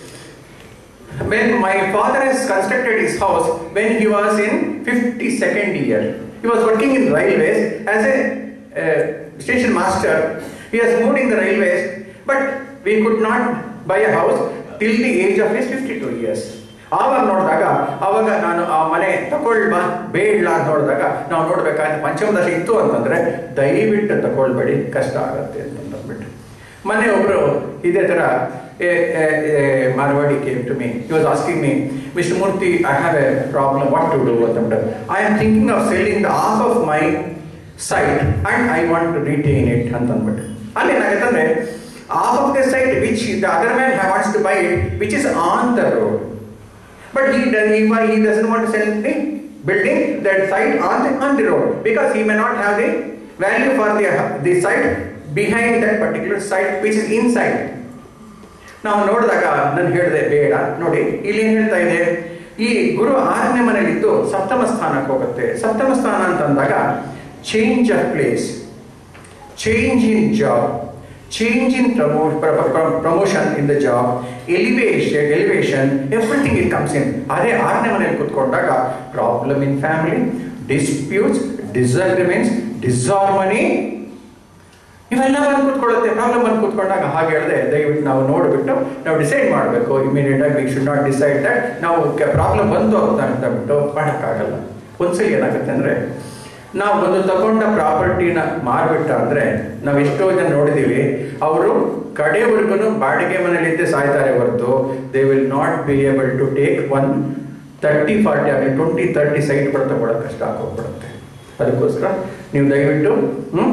when my father has constructed his house when he was in 52nd year he was working in railways as a uh, station master he has moved in the railways but we could not buy a house till the age of his 52 years ಆವಾಗ ನೋಡಿದಾಗ ಆವಾಗ ನಾನು ಆ ಮನೆ ತಗೊಳ್ಬಾ ಬೇಡ ಅಂತ ನೋಡಿದಾಗ ನಾವು ನೋಡ್ಬೇಕಾದ್ರೆ ಪಂಚಮ ದಶ ಇತ್ತು ಅಂತಂದ್ರೆ ದಯವಿಟ್ಟು ತಗೊಳ್ಬೇಡಿ ಕಷ್ಟ ಆಗತ್ತೆ ಅಂತ ಅಂದ್ಬಿಟ್ಟು ಮೊನ್ನೆ ಒಬ್ರು ಇದೇ ತರ Marwadi came to me he was asking me mister Murthy I have a problem what to do ಅಂತಂದ್ರೆ I am thinking of selling the of of my site and I want to retain it ಅಂತ ಅಂದ್ಬಿಟ್ಟು ಅಲ್ಲಿ ಏನಾಗುತ್ತಂದ್ರೆ of of the site which the other man wants to buy it which is on the road But he, does, he, he doesn't want to sell the building, that site on the, on the road because he may not have the value for the, the site behind that particular site which is inside. ನಾವು ನೋಡಿದಾಗ ನಾನು ಹೇಳಿದೆ ಬೇಡ ನೋಡಿ ಇಲ್ಲಿ ಏನ್ ಹೇಳ್ತಾ ಇದೆ ಈ ಗುರು ಆರನೇ ಮನೆಯಲ್ಲಿದ್ದು ಸಪ್ತಮ ಸ್ಥಾನಕ್ಕೆ ಹೋಗುತ್ತೆ ಸಪ್ತಮ ಸ್ಥಾನ ಅಂತಂದಾಗ change of place change in job, change in promo- pro- pro- promotion in the job, elevation, elevation, everything it comes in. ಅದೇ ಆರನೇ ಮನೆಯಲ್ಲಿ ಕೂತ್ಕೊಂಡಾಗ problem in family disputes disagreements disharmony ಇವೆಲ್ಲ ಬಂದು ಕೂತ್ಕೊಳ್ಳುತ್ತೆ ಪ್ರಾಬ್ಲಮ್ ಬಂದು ಕೂತ್ಕೊಂಡಾಗ ಹಾಗೆ ಹೇಳಿದೆ ದಯವಿಟ್ಟು ನಾವು ನೋಡಿಬಿಟ್ಟು ನಾವು ಡಿಸೈಡ್ ಮಾಡಬೇಕು ಇಮಿಡಿಯೇಟ್ ಆಗಿ we should not decide that ನಾವು ಪ್ರಾಬ್ಲಮ್ ಬಂದು ಅಂತ ಅಂದ್ಬಿಟ್ಟು ಮಾಡೋಕ್ಕಾಗಲ್ಲ ಒಂದ್ಸಲಿ ಏನಾಗುತ್ತೆ ಅಂದ್ರೆ ನಾವು ಒಂದು ತಗೊಂಡ ಪ್ರಾಪರ್ಟಿನ ಮಾರ್ಬಿಟ್ಟ ಅಂದ್ರೆ ನಾವು ಎಷ್ಟೋ ಜನ ನೋಡಿದೀವಿ ಅವರು ಕಡೆವರೆಗೂ ಬಾಡಿಗೆ ಮನೆಯಲ್ಲಿದ್ದೇ ಸಾಯ್ತಾರೆ ಹೊರತು they will not be able to take one thirty forty ಆಗಲಿ ಟ್ವೆಂಟಿ ತರ್ಟಿ ಸೈಟ್ ಕೂಡ ತಗೊಳ್ಳೋಕೆ ಕಷ್ಟ ಆಗೋಗ್ಬಿಡುತ್ತೆ ಅದಕ್ಕೋಸ್ಕರ ನೀವು ದಯವಿಟ್ಟು ಹ್ಮ್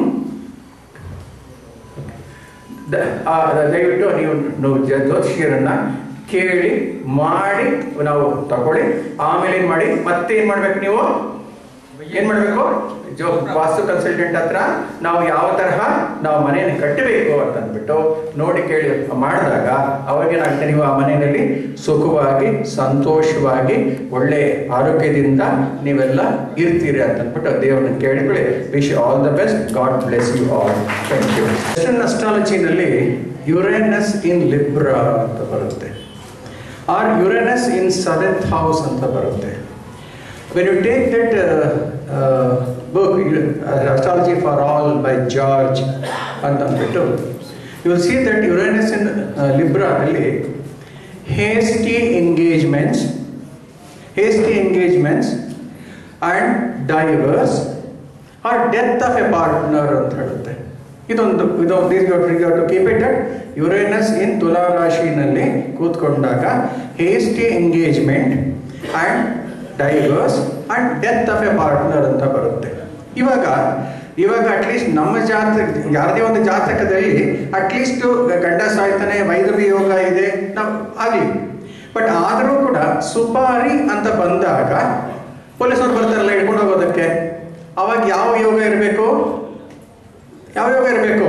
ದ- ಆ, ದಯವಿಟ್ಟು ನೀವು ನೀವು ಜ- ಜ್ಯೋತಿಷಿಯರನ್ನ ಕೇಳಿ ಮಾಡಿ ನಾವು ತಗೊಳ್ಳಿ ಆಮೇಲೆ ಏನ್ ಮಾಡಿ ಮತ್ತೆ ಏನ್ ಮಾಡ್ಬೇಕು ನೀವು ಏನ್ ಮಾಡ್ಬೇಕು ಜೋ ವಾಸ್ತು ಕನ್ಸಲ್ಟೆಂಟ್ ಹತ್ರ ನಾವು ಯಾವ ತರಹ ನಾವು ಮನೆಯನ್ನು ಕಟ್ಟಬೇಕು ಅಂತ ಅಂದ್ಬಿಟ್ಟು ನೋಡಿ ಕೇಳಿ ಮಾಡಿದಾಗ ಅವಾಗೇನಾಗುತ್ತೆ ನೀವು ಆ ಮನೆಯಲ್ಲಿ ಸುಖವಾಗಿ ಸಂತೋಷವಾಗಿ ಒಳ್ಳೆ ಆರೋಗ್ಯದಿಂದ ನೀವೆಲ್ಲ ಇರ್ತೀರಿ ಅಂತ ಅಂದ್ಬಿಟ್ಟು ದೇವರನ್ನ ಕೇಳಿಕೊಳ್ಳಿ wish all the best god bless you all thank you western ಅಸ್ಟ್ರಾಲಜಿನಲ್ಲಿ ಯುರೇನಸ್ ಇನ್ ಲಿಬ್ರಾ ಅಂತ ಬರುತ್ತೆ or Uranus in seventh house ಅಂತ ಬರುತ್ತೆ when you take that uh, uh, book, uh, Astrology for All by George ಅಂತಂದ್ಬಿಟ್ಟು you will see that Uranus in uh, Libra ಅಲ್ಲಿ hasty engagements, hasty engagements and diverse or death of a partner ಅಂತ ಹೇಳುತ್ತೆ ಇದೊಂದು ಇದೊಂದು to keep it that Uranus in ತುಲಾ ರಾಶಿನಲ್ಲಿ ಕೂತ್ಕೊಂಡಾಗ hasty engagement and divorce and death of a partner ಅಂತ ಬರುತ್ತೆ ಇವಾಗ ಇವಾಗ ಅಟ್ಲೀಸ್ಟ್ ನಮ್ಮ ಜಾತಕ ಯಾರದೇ ಒಂದು ಜಾತಕದಲ್ಲಿ ಅಟ್ಲೀಸ್ಟ್ ಗಂಡ ಸಾಯ್ತಾನೆ ವೈದ್ಯರಿ ಯೋಗ ಇದೆ ನಾವು ಆಗಲಿ ಬಟ್ ಆದರೂ ಕೂಡ ಸುಪಾರಿ ಅಂತ ಬಂದಾಗ ಪೊಲೀಸರು ಬರ್ತಾರಲ್ಲ ಹಿಡ್ಕೊಂಡು ಹೋಗೋದಕ್ಕೆ ಅವಾಗ ಯಾವ ಯೋಗ ಇರಬೇಕು ಯಾವ ಯೋಗ ಇರಬೇಕು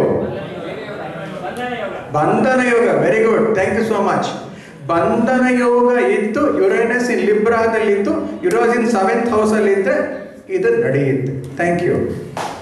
ಬಂಧನ ಯೋಗ very good thank you so much ಬಂಧನ ಯೋಗ ಇದ್ದು ಯುರೇನಸ್ ಇನ್ ಲಿಬ್ರಾದಲ್ಲಿ ಇದ್ದು ಯುರೋಸ್ ಇನ್ ಸೆವೆಂತ್ ಹೌಸ್ ಅಲ್ಲಿ ಇದ್ರೆ ಇದು ನಡೆಯುತ್ತೆ ಥ್ಯಾಂಕ್ ಯು